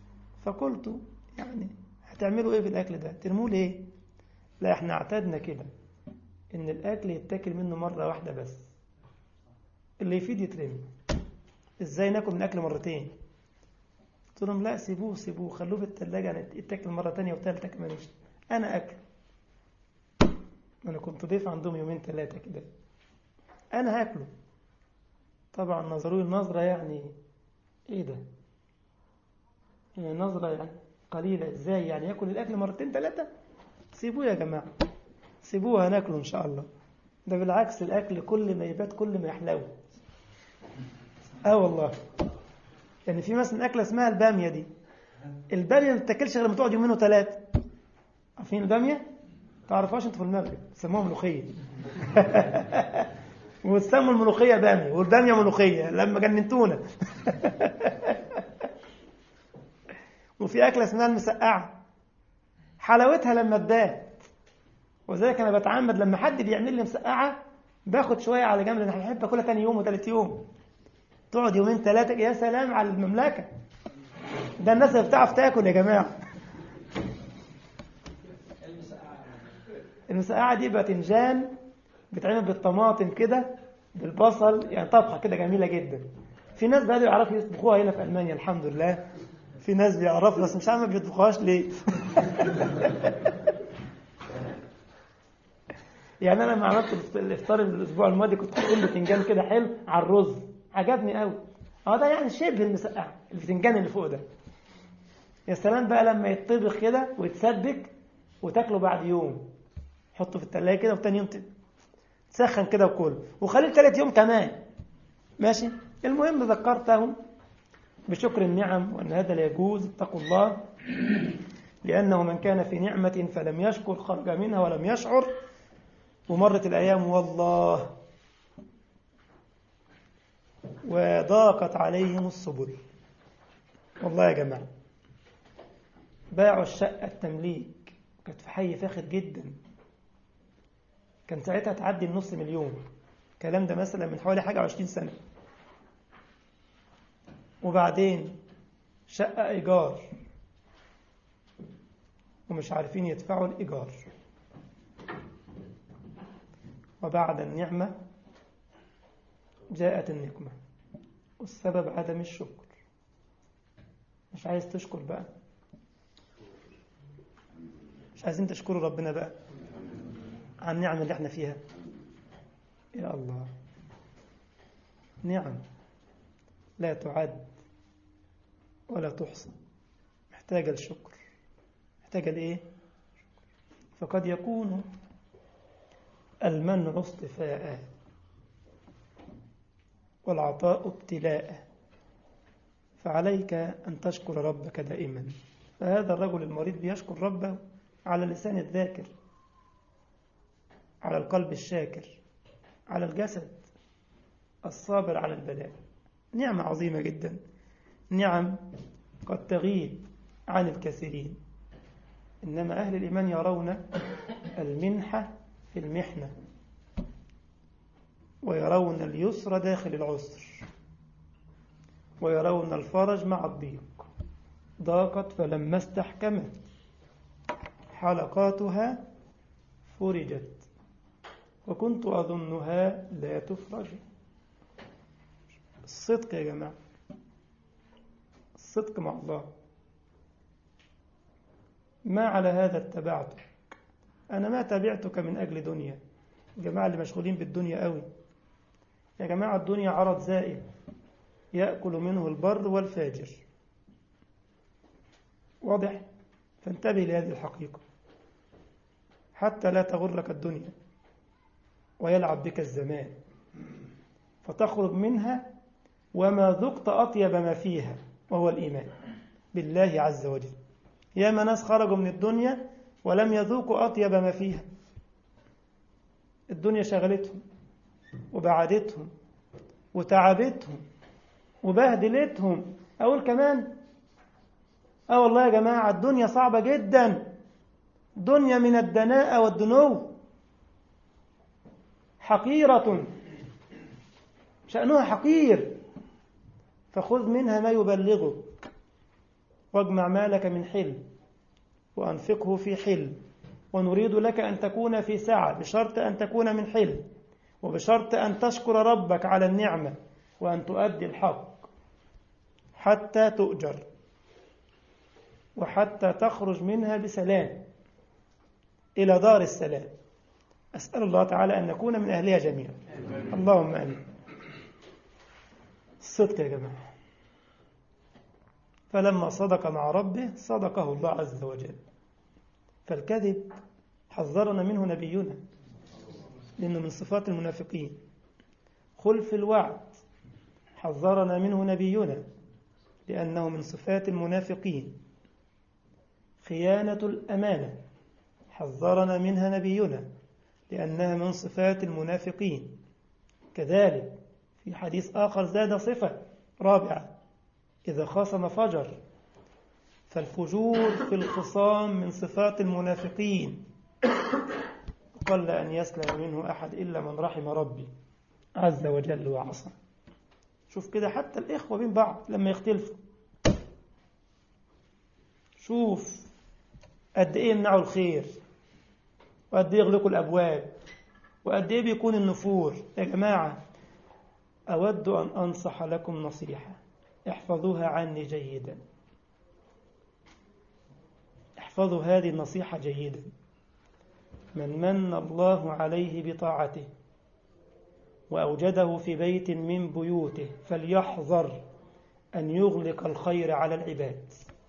فقلت يعني هتعملوا ايه بالاكل ده ترموه ليه لا احنا اعتدنا كده ان الاكل يتاكل منه مره واحده بس اللي يفيد يترمي ازاي ناكل من اكل مرتين قلت لهم لا سيبوه سيبوه خلوه في الثلاجه يتاكل مره تانية وثالثه كمان انا اكل انا كنت ضيف عندهم يومين ثلاثه كده انا هاكله طبعا نظروا لي نظره يعني ايه ده يعني نظره يعني قليله ازاي يعني ياكل الاكل مرتين ثلاثه سيبوه يا جماعه سيبوه هناكله ان شاء الله ده بالعكس الاكل كل ما يبات كل ما يحلو اه والله يعني في مثلا اكله اسمها الباميه دي الباميه ما بتاكلش غير لما تقعد يومين وثلاثه عارفين الباميه تعرفوهاش انتوا في المغرب سموها ملوخيه وتسموا الملوخيه باميه والباميه ملوخيه لما جننتونا وفي اكله اسمها المسقعه حلاوتها لما تبات وذلك انا بتعمد لما حد بيعمل لي مسقعه باخد شويه على جنب لان هحب اكلها ثاني يوم وثالث يوم تقعد يومين ثلاثه يا سلام على المملكه ده الناس اللي بتعرف تاكل يا جماعه المسقعه دي باذنجان بتعمل بالطماطم كده بالبصل يعني طبخه كده جميله جدا في ناس بدأوا يعرفوا يطبخوها هنا في المانيا الحمد لله في ناس بيعرفوا بس مش عارف ما بيطبخوهاش ليه يعني انا لما عملت الافطار الاسبوع الماضي كنت حاطط بتنجان كده حلو على الرز عجبني قوي اه ده يعني شبه المسقعه البتنجان اللي فوق ده يا سلام بقى لما يتطبخ كده ويتسبك وتاكله بعد يوم حطه في التلاجة كده وتاني يوم تسخن كده وكل وخليه ثالث يوم كمان ماشي المهم ذكرتهم بشكر النعم وأن هذا لا يجوز اتقوا الله لأنه من كان في نعمة فلم يشكر خرج منها ولم يشعر ومرت الأيام والله وضاقت عليهم السبل والله يا جماعة باعوا الشقة التمليك كانت في حي فاخر جدا كان ساعتها تعدي النص مليون الكلام ده مثلا من حوالي حاجة وعشرين سنة وبعدين شقة إيجار ومش عارفين يدفعوا الإيجار وبعد النعمة جاءت النقمة والسبب عدم الشكر مش عايز تشكر بقى مش عايزين تشكروا ربنا بقى عن النعم اللي احنا فيها يا الله نعم لا تعد ولا تحصى محتاجة الشكر محتاجة لإيه فقد يكون المنع اصطفاء والعطاء ابتلاء فعليك أن تشكر ربك دائما فهذا الرجل المريض بيشكر ربه على لسان الذاكر على القلب الشاكر على الجسد الصابر على البلاء نعمة عظيمة جدا نعم قد تغيب عن الكثيرين إنما أهل الإيمان يرون المنحة في المحنة ويرون اليسر داخل العسر ويرون الفرج مع الضيق ضاقت فلما استحكمت حلقاتها فرجت وكنت أظنها لا تفرج الصدق يا جماعة الصدق مع الله ما على هذا اتبعتك أنا ما تبعتك من أجل دنيا الجماعة اللي مشغولين بالدنيا قوي يا جماعة الدنيا عرض زائل يأكل منه البر والفاجر واضح فانتبه لهذه الحقيقة حتى لا تغرك الدنيا ويلعب بك الزمان فتخرج منها وما ذقت أطيب ما فيها وهو الإيمان بالله عز وجل يا ناس خرجوا من الدنيا ولم يذوقوا أطيب ما فيها الدنيا شغلتهم وبعدتهم وتعبتهم وبهدلتهم أقول كمان اه والله يا جماعة الدنيا صعبة جدا دنيا من الدناءة والدنو حقيرة شأنها حقير فخذ منها ما يبلغك واجمع مالك من حل وأنفقه في حل ونريد لك أن تكون في سعة بشرط أن تكون من حل وبشرط أن تشكر ربك على النعمة وأن تؤدي الحق حتى تؤجر وحتى تخرج منها بسلام إلى دار السلام أسأل الله تعالى أن نكون من أهلها جميعا اللهم أمين الصدق يا جماعة فلما صدق مع ربه صدقه الله عز وجل فالكذب حذرنا منه نبينا لأنه من صفات المنافقين خلف الوعد حذرنا منه نبينا لأنه من صفات المنافقين خيانة الأمانة حذرنا منها نبينا لأنها من صفات المنافقين كذلك في حديث آخر زاد صفة رابعة إذا خاصم فجر فالفجور في الخصام من صفات المنافقين قل أن يسلم منه أحد إلا من رحم ربي عز وجل وعصى شوف كده حتى الإخوة بين بعض لما يختلفوا شوف قد إيه يمنعوا الخير وقد إيه يغلقوا الأبواب وقد إيه بيكون النفور يا جماعة أود أن أنصح لكم نصيحة احفظوها عني جيدا احفظوا هذه النصيحة جيدا من من الله عليه بطاعته وأوجده في بيت من بيوته فليحذر أن يغلق الخير على العباد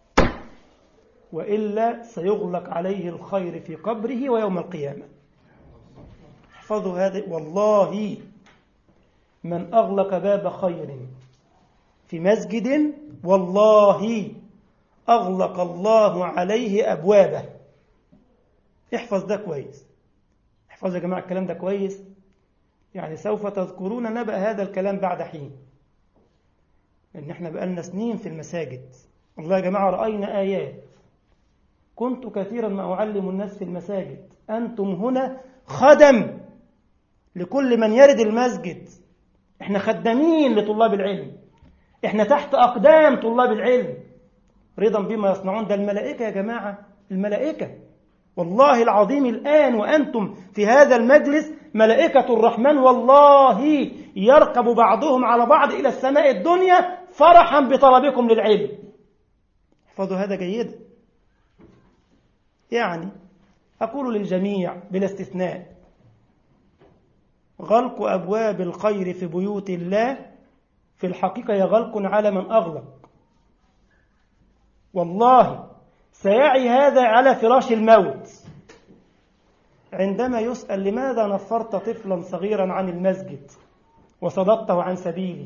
وإلا سيغلق عليه الخير في قبره ويوم القيامة احفظوا هذا والله من أغلق باب خير في مسجد والله أغلق الله عليه أبوابه احفظ ده كويس احفظوا يا جماعة الكلام ده كويس يعني سوف تذكرون نبأ هذا الكلام بعد حين لأن احنا بقالنا سنين في المساجد والله يا جماعة رأينا آيات كنت كثيرا ما أعلم الناس في المساجد أنتم هنا خدم لكل من يرد المسجد احنا خدامين لطلاب العلم احنا تحت أقدام طلاب العلم رضا بما يصنعون ده الملائكة يا جماعة الملائكة والله العظيم الآن وأنتم في هذا المجلس ملائكة الرحمن والله يركب بعضهم على بعض إلى السماء الدنيا فرحا بطلبكم للعلم احفظوا هذا جيدا يعني أقول للجميع بلا استثناء غلق أبواب الخير في بيوت الله في الحقيقة يغلق على من أغلق والله سيعي هذا على فراش الموت عندما يسأل لماذا نفرت طفلا صغيرا عن المسجد وصددته عن سبيلي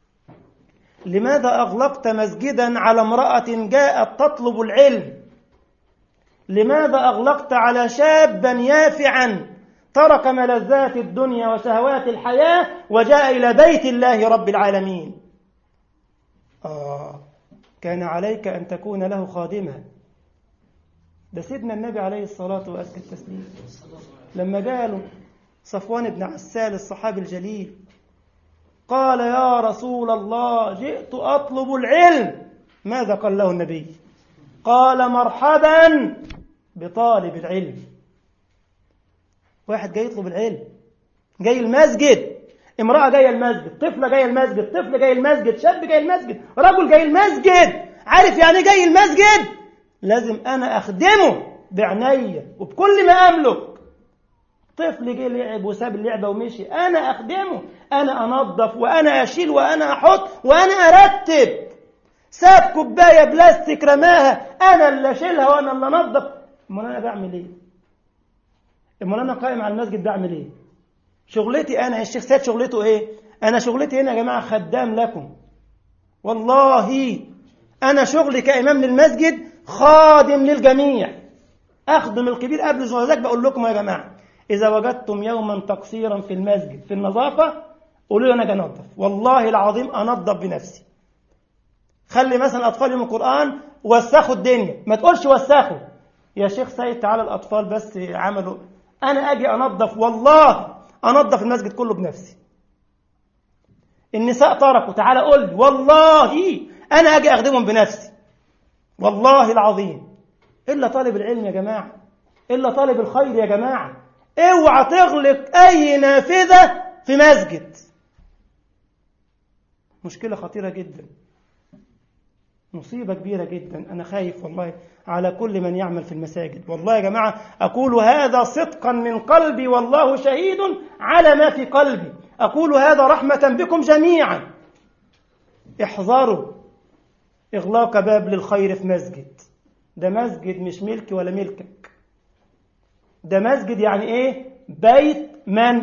لماذا أغلقت مسجدا على امرأة جاءت تطلب العلم لماذا أغلقت على شابا يافعا ترك ملذات الدنيا وشهوات الحياة وجاء إلى بيت الله رب العالمين آه كان عليك أن تكون له خادما ده سيدنا النبي عليه الصلاة وأزكى التسليم لما جاء صفوان بن عسال الصحابي الجليل قال يا رسول الله جئت أطلب العلم ماذا قال له النبي قال مرحبا بطالب العلم واحد جاي يطلب العلم جاي المسجد امرأة جاية المسجد طفلة جاية المسجد طفل جاي المسجد شاب جاي المسجد رجل جاي المسجد عارف يعني جاي المسجد لازم أنا أخدمه بعناية وبكل ما أملك طفل جه لعب وساب اللعبة ومشي أنا أخدمه أنا أنظف وأنا أشيل وأنا أحط وأنا أرتب ساب كوباية بلاستيك رماها أنا اللي أشيلها وأنا اللي أنظف أمال أنا بعمل إيه؟ أمال أنا قائم على المسجد بعمل إيه؟ شغلتي أنا الشيخ سيد شغلته إيه؟ أنا شغلتي هنا يا جماعة خدام لكم والله أنا شغلي كإمام للمسجد خادم للجميع أخدم الكبير قبل الصغير بقول لكم يا جماعة إذا وجدتم يوما تقصيرا في المسجد في النظافة قولوا لي أنا أجي أنظف والله العظيم أنظف بنفسي خلي مثلا أطفال يوم القرآن وسخوا الدنيا ما تقولش وسخوا يا شيخ سيد تعالى الأطفال بس عملوا أنا أجي أنظف والله أنظف المسجد كله بنفسي النساء تركوا تعالى قول لي والله أنا أجي أخدمهم بنفسي والله العظيم إلا طالب العلم يا جماعة إلا طالب الخير يا جماعة اوعى تغلق أي نافذة في مسجد مشكلة خطيرة جدا مصيبة كبيرة جدا أنا خايف والله على كل من يعمل في المساجد والله يا جماعة أقول هذا صدقا من قلبي والله شهيد على ما في قلبي أقول هذا رحمة بكم جميعا احذروا إغلاق باب للخير في مسجد ده مسجد مش ملكي ولا ملكك ده مسجد يعني ايه بيت من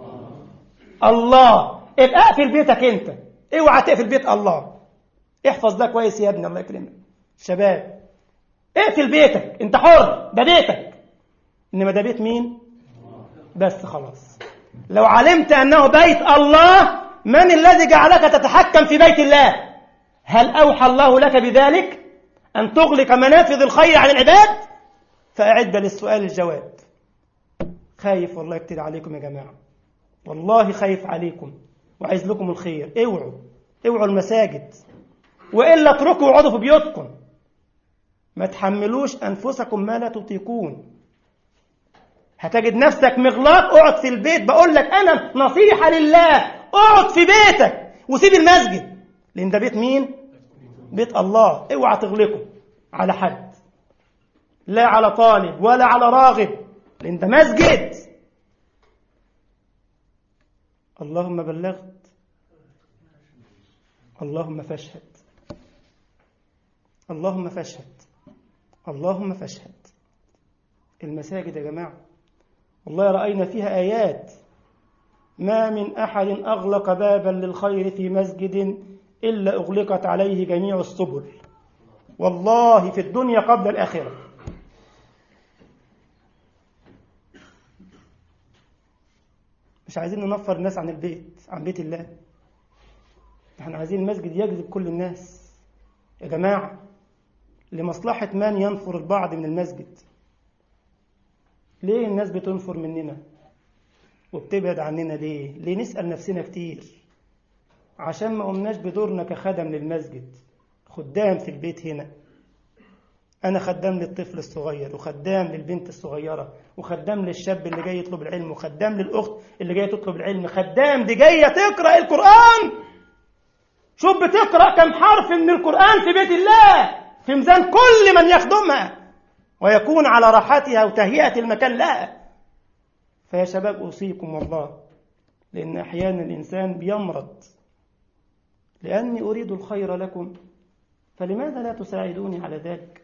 الله ابقى اقفل بيتك انت اوعى تقفل بيت الله احفظ ده كويس يا ابني الله يكرمك شباب اقفل بيتك انت حر ده بيتك انما ده بيت مين بس خلاص لو علمت انه بيت الله من الذي جعلك تتحكم في بيت الله هل اوحى الله لك بذلك ان تغلق منافذ الخير عن العباد فاعد للسؤال الجواب خايف والله كتير عليكم يا جماعه والله خايف عليكم وعايز لكم الخير اوعوا اوعوا المساجد والا اتركوا اقعدوا في بيوتكم ما تحملوش انفسكم ما لا تطيقون هتجد نفسك مغلاق اقعد في البيت بقول لك انا نصيحه لله اقعد في بيتك وسيب المسجد لان ده بيت مين بيت الله اوعى تغلقه على حد لا على طالب ولا على راغب لان ده مسجد اللهم بلغت اللهم فاشهد اللهم فاشهد اللهم فاشهد المساجد يا جماعة والله رأينا فيها آيات ما من أحد أغلق بابا للخير في مسجد إلا أغلقت عليه جميع السبل والله في الدنيا قبل الآخرة مش عايزين ننفر الناس عن البيت عن بيت الله احنا عايزين المسجد يجذب كل الناس يا جماعة لمصلحة من ينفر البعض من المسجد ليه الناس بتنفر مننا وبتبعد عننا ليه ليه نسأل نفسنا كتير عشان ما قمناش بدورنا كخدم للمسجد خدام في البيت هنا أنا خدام للطفل الصغير وخدام للبنت الصغيرة وخدام للشاب اللي جاي يطلب العلم وخدام للأخت اللي جاية تطلب العلم خدام دي جاية تقرأ القرآن شوف بتقرأ كم حرف من القرآن في بيت الله في ميزان كل من يخدمها ويكون على راحتها وتهيئة المكان لها فيا شباب أوصيكم والله لأن أحيانا الإنسان بيمرض لأني أريد الخير لكم فلماذا لا تساعدوني على ذلك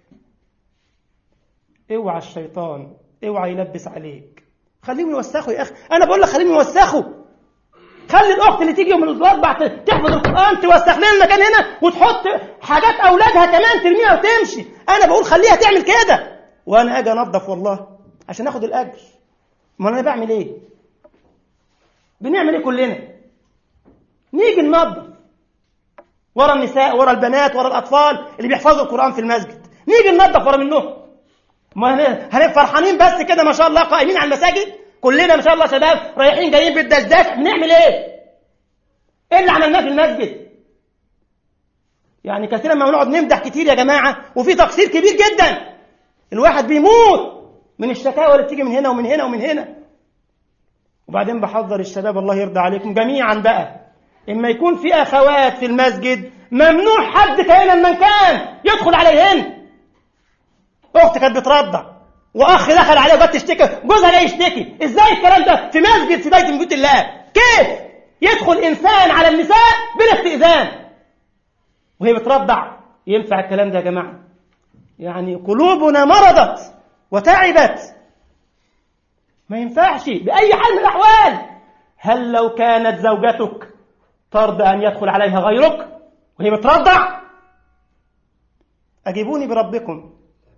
اوعى الشيطان اوعى يلبس عليك خليهم يوسخوا يا أخي أنا بقول لك خليهم يوسخوا خلي الاخت اللي تيجي يوم الاربع تحفظ القران توسخ لنا المكان هنا وتحط حاجات اولادها كمان ترميها وتمشي انا بقول خليها تعمل كده وانا اجي انظف والله عشان اخد الاجر ما انا بعمل ايه بنعمل ايه كلنا نيجي ننظف ورا النساء ورا البنات ورا الاطفال اللي بيحفظوا القران في المسجد نيجي ننظف ورا منهم ما هنبقى فرحانين بس كده ما شاء الله قائمين على المساجد كلنا ما شاء الله شباب رايحين جايين بالدشداش بنعمل ايه؟ ايه اللي عملناه في المسجد؟ يعني كثيرا ما بنقعد نمدح كتير يا جماعه وفي تقصير كبير جدا الواحد بيموت من الشكاوى اللي بتيجي من هنا ومن هنا ومن هنا وبعدين بحذر الشباب الله يرضى عليكم جميعا بقى اما يكون في اخوات في المسجد ممنوع حد كائنا من كان يدخل عليهن اخت كانت بترضع واخ دخل عليها وجت تشتكي جوزها جاي يشتكي ازاي الكلام ده في مسجد في بيت من بيوت الله كيف يدخل انسان على النساء بلا استئذان وهي بترضع ينفع الكلام ده يا جماعه يعني قلوبنا مرضت وتعبت ما ينفعش باي حال من الاحوال هل لو كانت زوجتك ترضى ان يدخل عليها غيرك وهي بترضع اجيبوني بربكم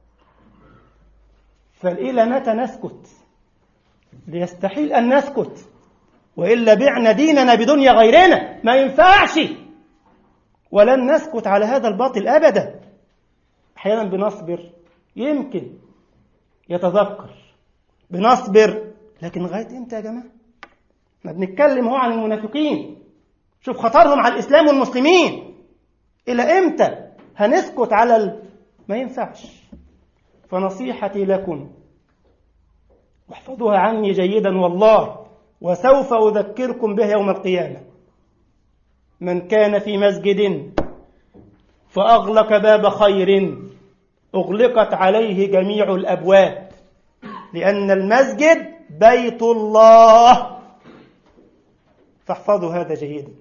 فإلى متى نسكت ليستحيل أن نسكت وإلا بعنا ديننا بدنيا غيرنا ما ينفعش ولن نسكت على هذا الباطل أبدا أحيانا بنصبر يمكن يتذكر بنصبر لكن لغاية إمتى يا جماعة ما بنتكلم هو عن المنافقين شوف خطرهم على الإسلام والمسلمين إلى إمتى هنسكت على ما ينفعش فنصيحتي لكم واحفظوها عني جيدا والله وسوف أذكركم بها يوم القيامة من كان في مسجد فأغلق باب خير أغلقت عليه جميع الأبواب لأن المسجد بيت الله فاحفظوا هذا جيدا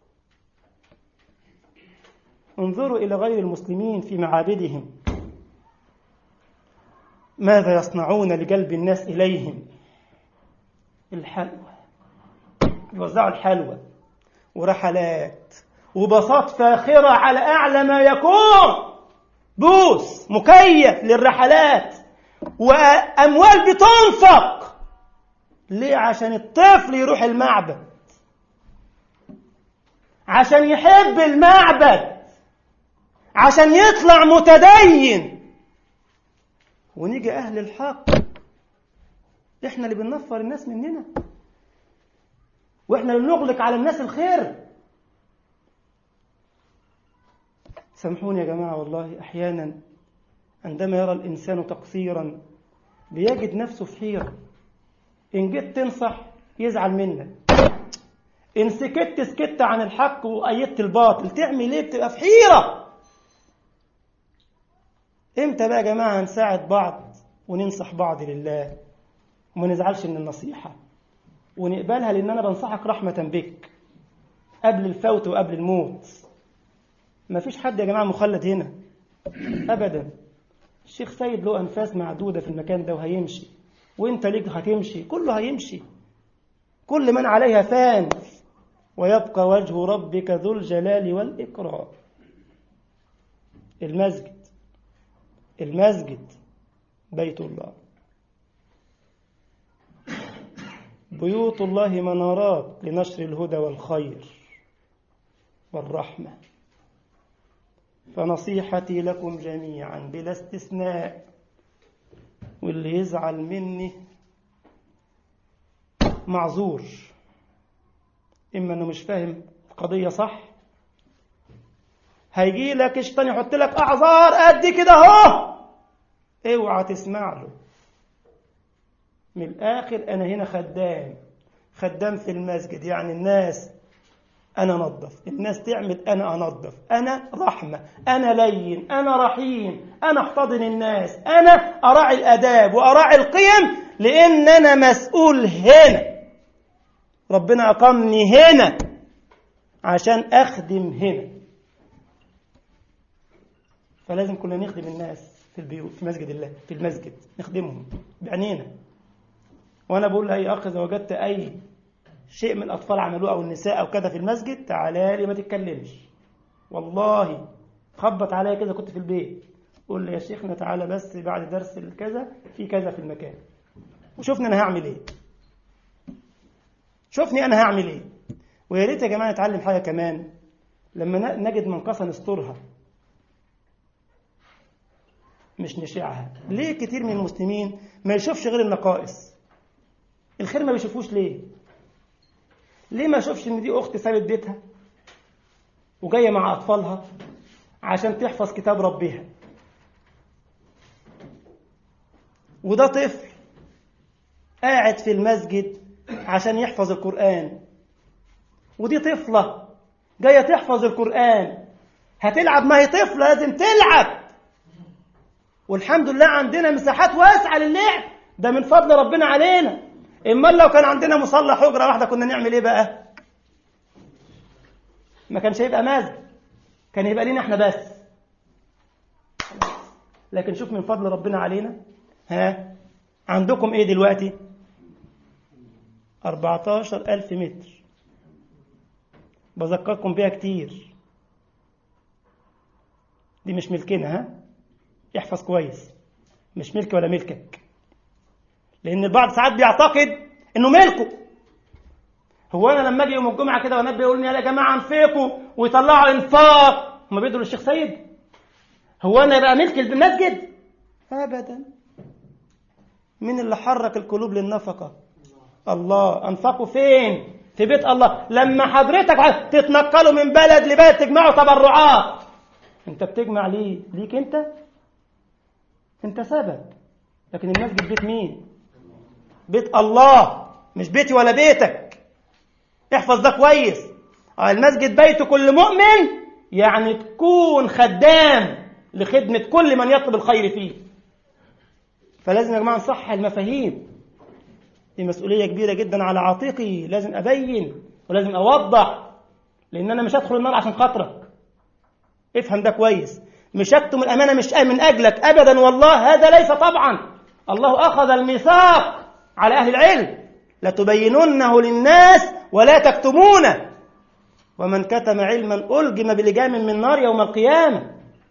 انظروا إلى غير المسلمين في معابدهم ماذا يصنعون لجلب الناس إليهم الحلوى يوزعوا الحلوى ورحلات وباصات فاخرة على أعلى ما يكون بوس مكيف للرحلات وأموال بتنفق ليه عشان الطفل يروح المعبد عشان يحب المعبد عشان يطلع متدين ونيجي أهل الحق إحنا اللي بننفر الناس مننا وإحنا اللي نغلق على الناس الخير سامحوني يا جماعة والله أحيانا عندما يرى الإنسان تقصيرا بيجد نفسه في حيرة إن جيت تنصح يزعل منك إن سكت سكت عن الحق وأيدت الباطل تعمل إيه بتبقى في حيرة إمتى بقى يا جماعة نساعد بعض وننصح بعض لله وما نزعلش من النصيحة ونقبلها لأن أنا بنصحك رحمة بك قبل الفوت وقبل الموت ما فيش حد يا جماعة مخلد هنا أبدا الشيخ سيد له أنفاس معدودة في المكان ده وهيمشي وانت ليك هتمشي كله هيمشي كل من عليها فان ويبقى وجه ربك ذو الجلال والإكرام المسجد المسجد بيت الله بيوت الله منارات لنشر الهدى والخير والرحمه فنصيحتي لكم جميعا بلا استثناء واللي يزعل مني معذور إما أنه مش فاهم القضية صح هيجي لك الشيطان يحط لك أعذار قد كده أهو اوعى تسمع له من الآخر أنا هنا خدام خدام في المسجد يعني الناس أنا أنظف الناس تعمل أنا أنظف أنا رحمة أنا لين أنا رحيم أنا أحتضن الناس أنا أراعي الأداب وأراعي القيم لأن أنا مسؤول هنا ربنا أقامني هنا عشان أخدم هنا فلازم كلنا نخدم الناس في البيوت في مسجد الله في المسجد نخدمهم بعينينا وأنا بقول لأي أخ إذا وجدت أي شيء من الأطفال عملوه أو النساء أو كذا في المسجد تعالى لي ما تتكلمش والله خبط عليا كذا كنت في البيت قول لي يا شيخنا تعالى بس بعد درس الكذا في كذا في المكان وشوفني أنا هعمل إيه شوفني أنا هعمل إيه ويا ريت يا جماعة نتعلم حاجة كمان لما نجد منقصة نسترها مش نشيعها ليه كتير من المسلمين ما يشوفش غير النقائص الخير ما بيشوفوش ليه ليه ما اشوفش ان دي اخت سابت بيتها وجايه مع اطفالها عشان تحفظ كتاب ربها وده طفل قاعد في المسجد عشان يحفظ القرآن ودي طفلة جاية تحفظ القرآن هتلعب ما هي طفلة لازم تلعب والحمد لله عندنا مساحات واسعة للعب ده من فضل ربنا علينا اما لو كان عندنا مصلى حجره واحده كنا نعمل ايه بقى ما كانش هيبقى مسجد كان يبقى لينا احنا بس لكن شوف من فضل ربنا علينا ها عندكم ايه دلوقتي 14 ألف متر بذكركم بيها كتير دي مش ملكنا ها احفظ كويس مش ملك ولا ملكك لان البعض ساعات بيعتقد انه ملكه هو انا لما اجي يوم الجمعه كده وانبي يقول لي يا جماعه انفقوا ويطلعوا انفاق هم بيدوا للشيخ سيد هو انا بقى ملك المسجد ابدا مين اللي حرك القلوب للنفقه الله انفقوا فين في بيت الله لما حضرتك تتنقلوا من بلد لبلد تجمعوا تبرعات انت بتجمع ليه ليك انت انت سبب لكن المسجد بيت مين بيت الله مش بيتي ولا بيتك احفظ ده كويس المسجد بيت كل مؤمن يعني تكون خدام لخدمة كل من يطلب الخير فيه فلازم يا جماعة نصحح المفاهيم دي مسؤولية كبيرة جدا على عاتقي لازم أبين ولازم أوضح لأن أنا مش هدخل النار عشان خاطرك افهم ده كويس مش أكتم الأمانة مش من أجلك أبدا والله هذا ليس طبعا الله أخذ الميثاق على أهل العلم لتبيننه للناس ولا تكتمونه ومن كتم علما ألجم بلجام من نار يوم القيامة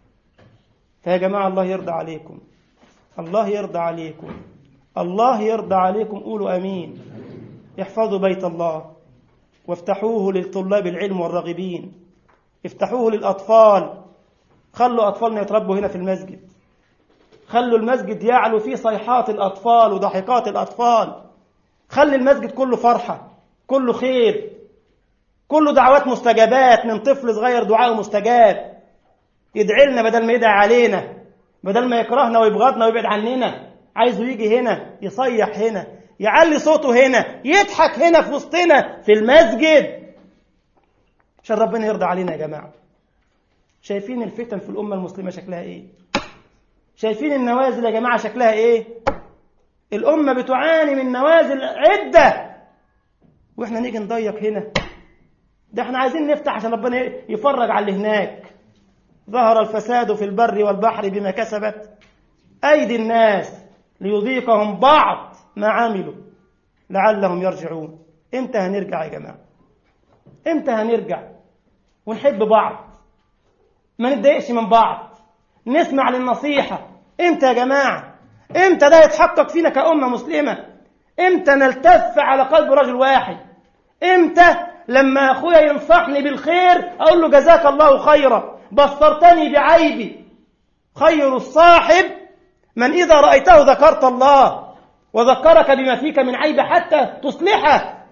فيا جماعة الله يرضى عليكم الله يرضى عليكم الله يرضى عليكم قولوا أمين احفظوا بيت الله وافتحوه للطلاب العلم والراغبين افتحوه للأطفال خلوا أطفالنا يتربوا هنا في المسجد خلوا المسجد يعلو فيه صيحات الأطفال وضحكات الأطفال خلي المسجد كله فرحة كله خير كله دعوات مستجابات من طفل صغير دعاء مستجاب يدعي لنا بدل ما يدعي علينا بدل ما يكرهنا ويبغضنا ويبعد عننا عايزه يجي هنا يصيح هنا يعلي صوته هنا يضحك هنا في وسطنا في المسجد عشان ربنا يرضى علينا يا جماعة شايفين الفتن في الأمة المسلمة شكلها إيه شايفين النوازل يا جماعة شكلها إيه الأمة بتعاني من نوازل عدة وإحنا نيجي نضيق هنا ده إحنا عايزين نفتح عشان ربنا يفرج على اللي هناك ظهر الفساد في البر والبحر بما كسبت أيدي الناس ليذيقهم بعض ما عملوا لعلهم يرجعون امتى هنرجع يا جماعة امتى هنرجع ونحب بعض ما نتضايقش من بعض نسمع للنصيحة امتى يا جماعة امتى ده يتحقق فينا كأمة مسلمة امتى نلتف على قلب رجل واحد امتى لما اخويا ينصحني بالخير اقول له جزاك الله خيرا بصرتني بعيبي خير الصاحب من إذا رأيته ذكرت الله وذكرك بما فيك من عيب حتى تصلحه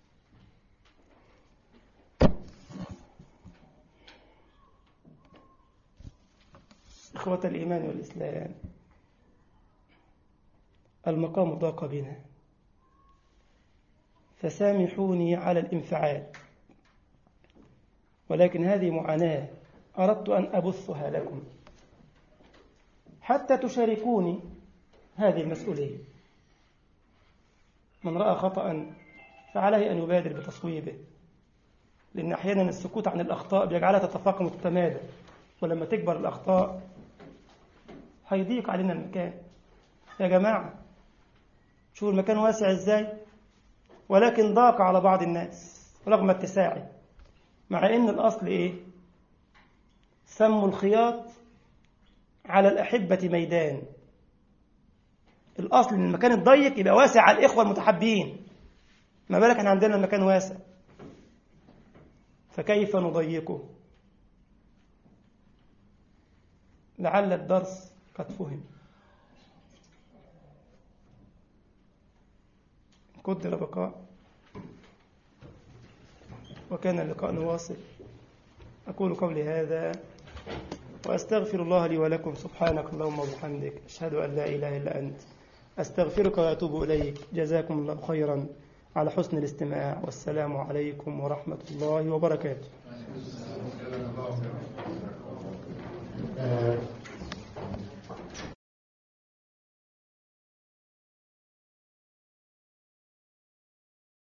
إخوة الإيمان والإسلام المقام ضاق بنا فسامحوني على الانفعال ولكن هذه معاناة أردت أن أبثها لكم حتى تشاركوني هذه المسؤولية من رأى خطأ فعليه أن يبادر بتصويبه لأن أحيانا السكوت عن الأخطاء بيجعلها تتفاقم وتتمادى ولما تكبر الأخطاء هيضيق علينا المكان يا جماعة شوفوا المكان واسع ازاي ولكن ضاق على بعض الناس رغم اتساعه مع ان الاصل ايه سموا الخياط على الأحبة ميدان الأصل إن المكان الضيق يبقى واسع على الإخوة المتحبين ما بالك احنا عندنا المكان واسع فكيف نضيقه لعل الدرس قد فهم قدر بقاء وكان اللقاء نواصل أقول قولي هذا وأستغفر الله لي ولكم سبحانك اللهم وبحمدك أشهد أن لا إله إلا أنت أستغفرك وأتوب إليك جزاكم الله خيرا على حسن الاستماع والسلام عليكم ورحمة الله وبركاته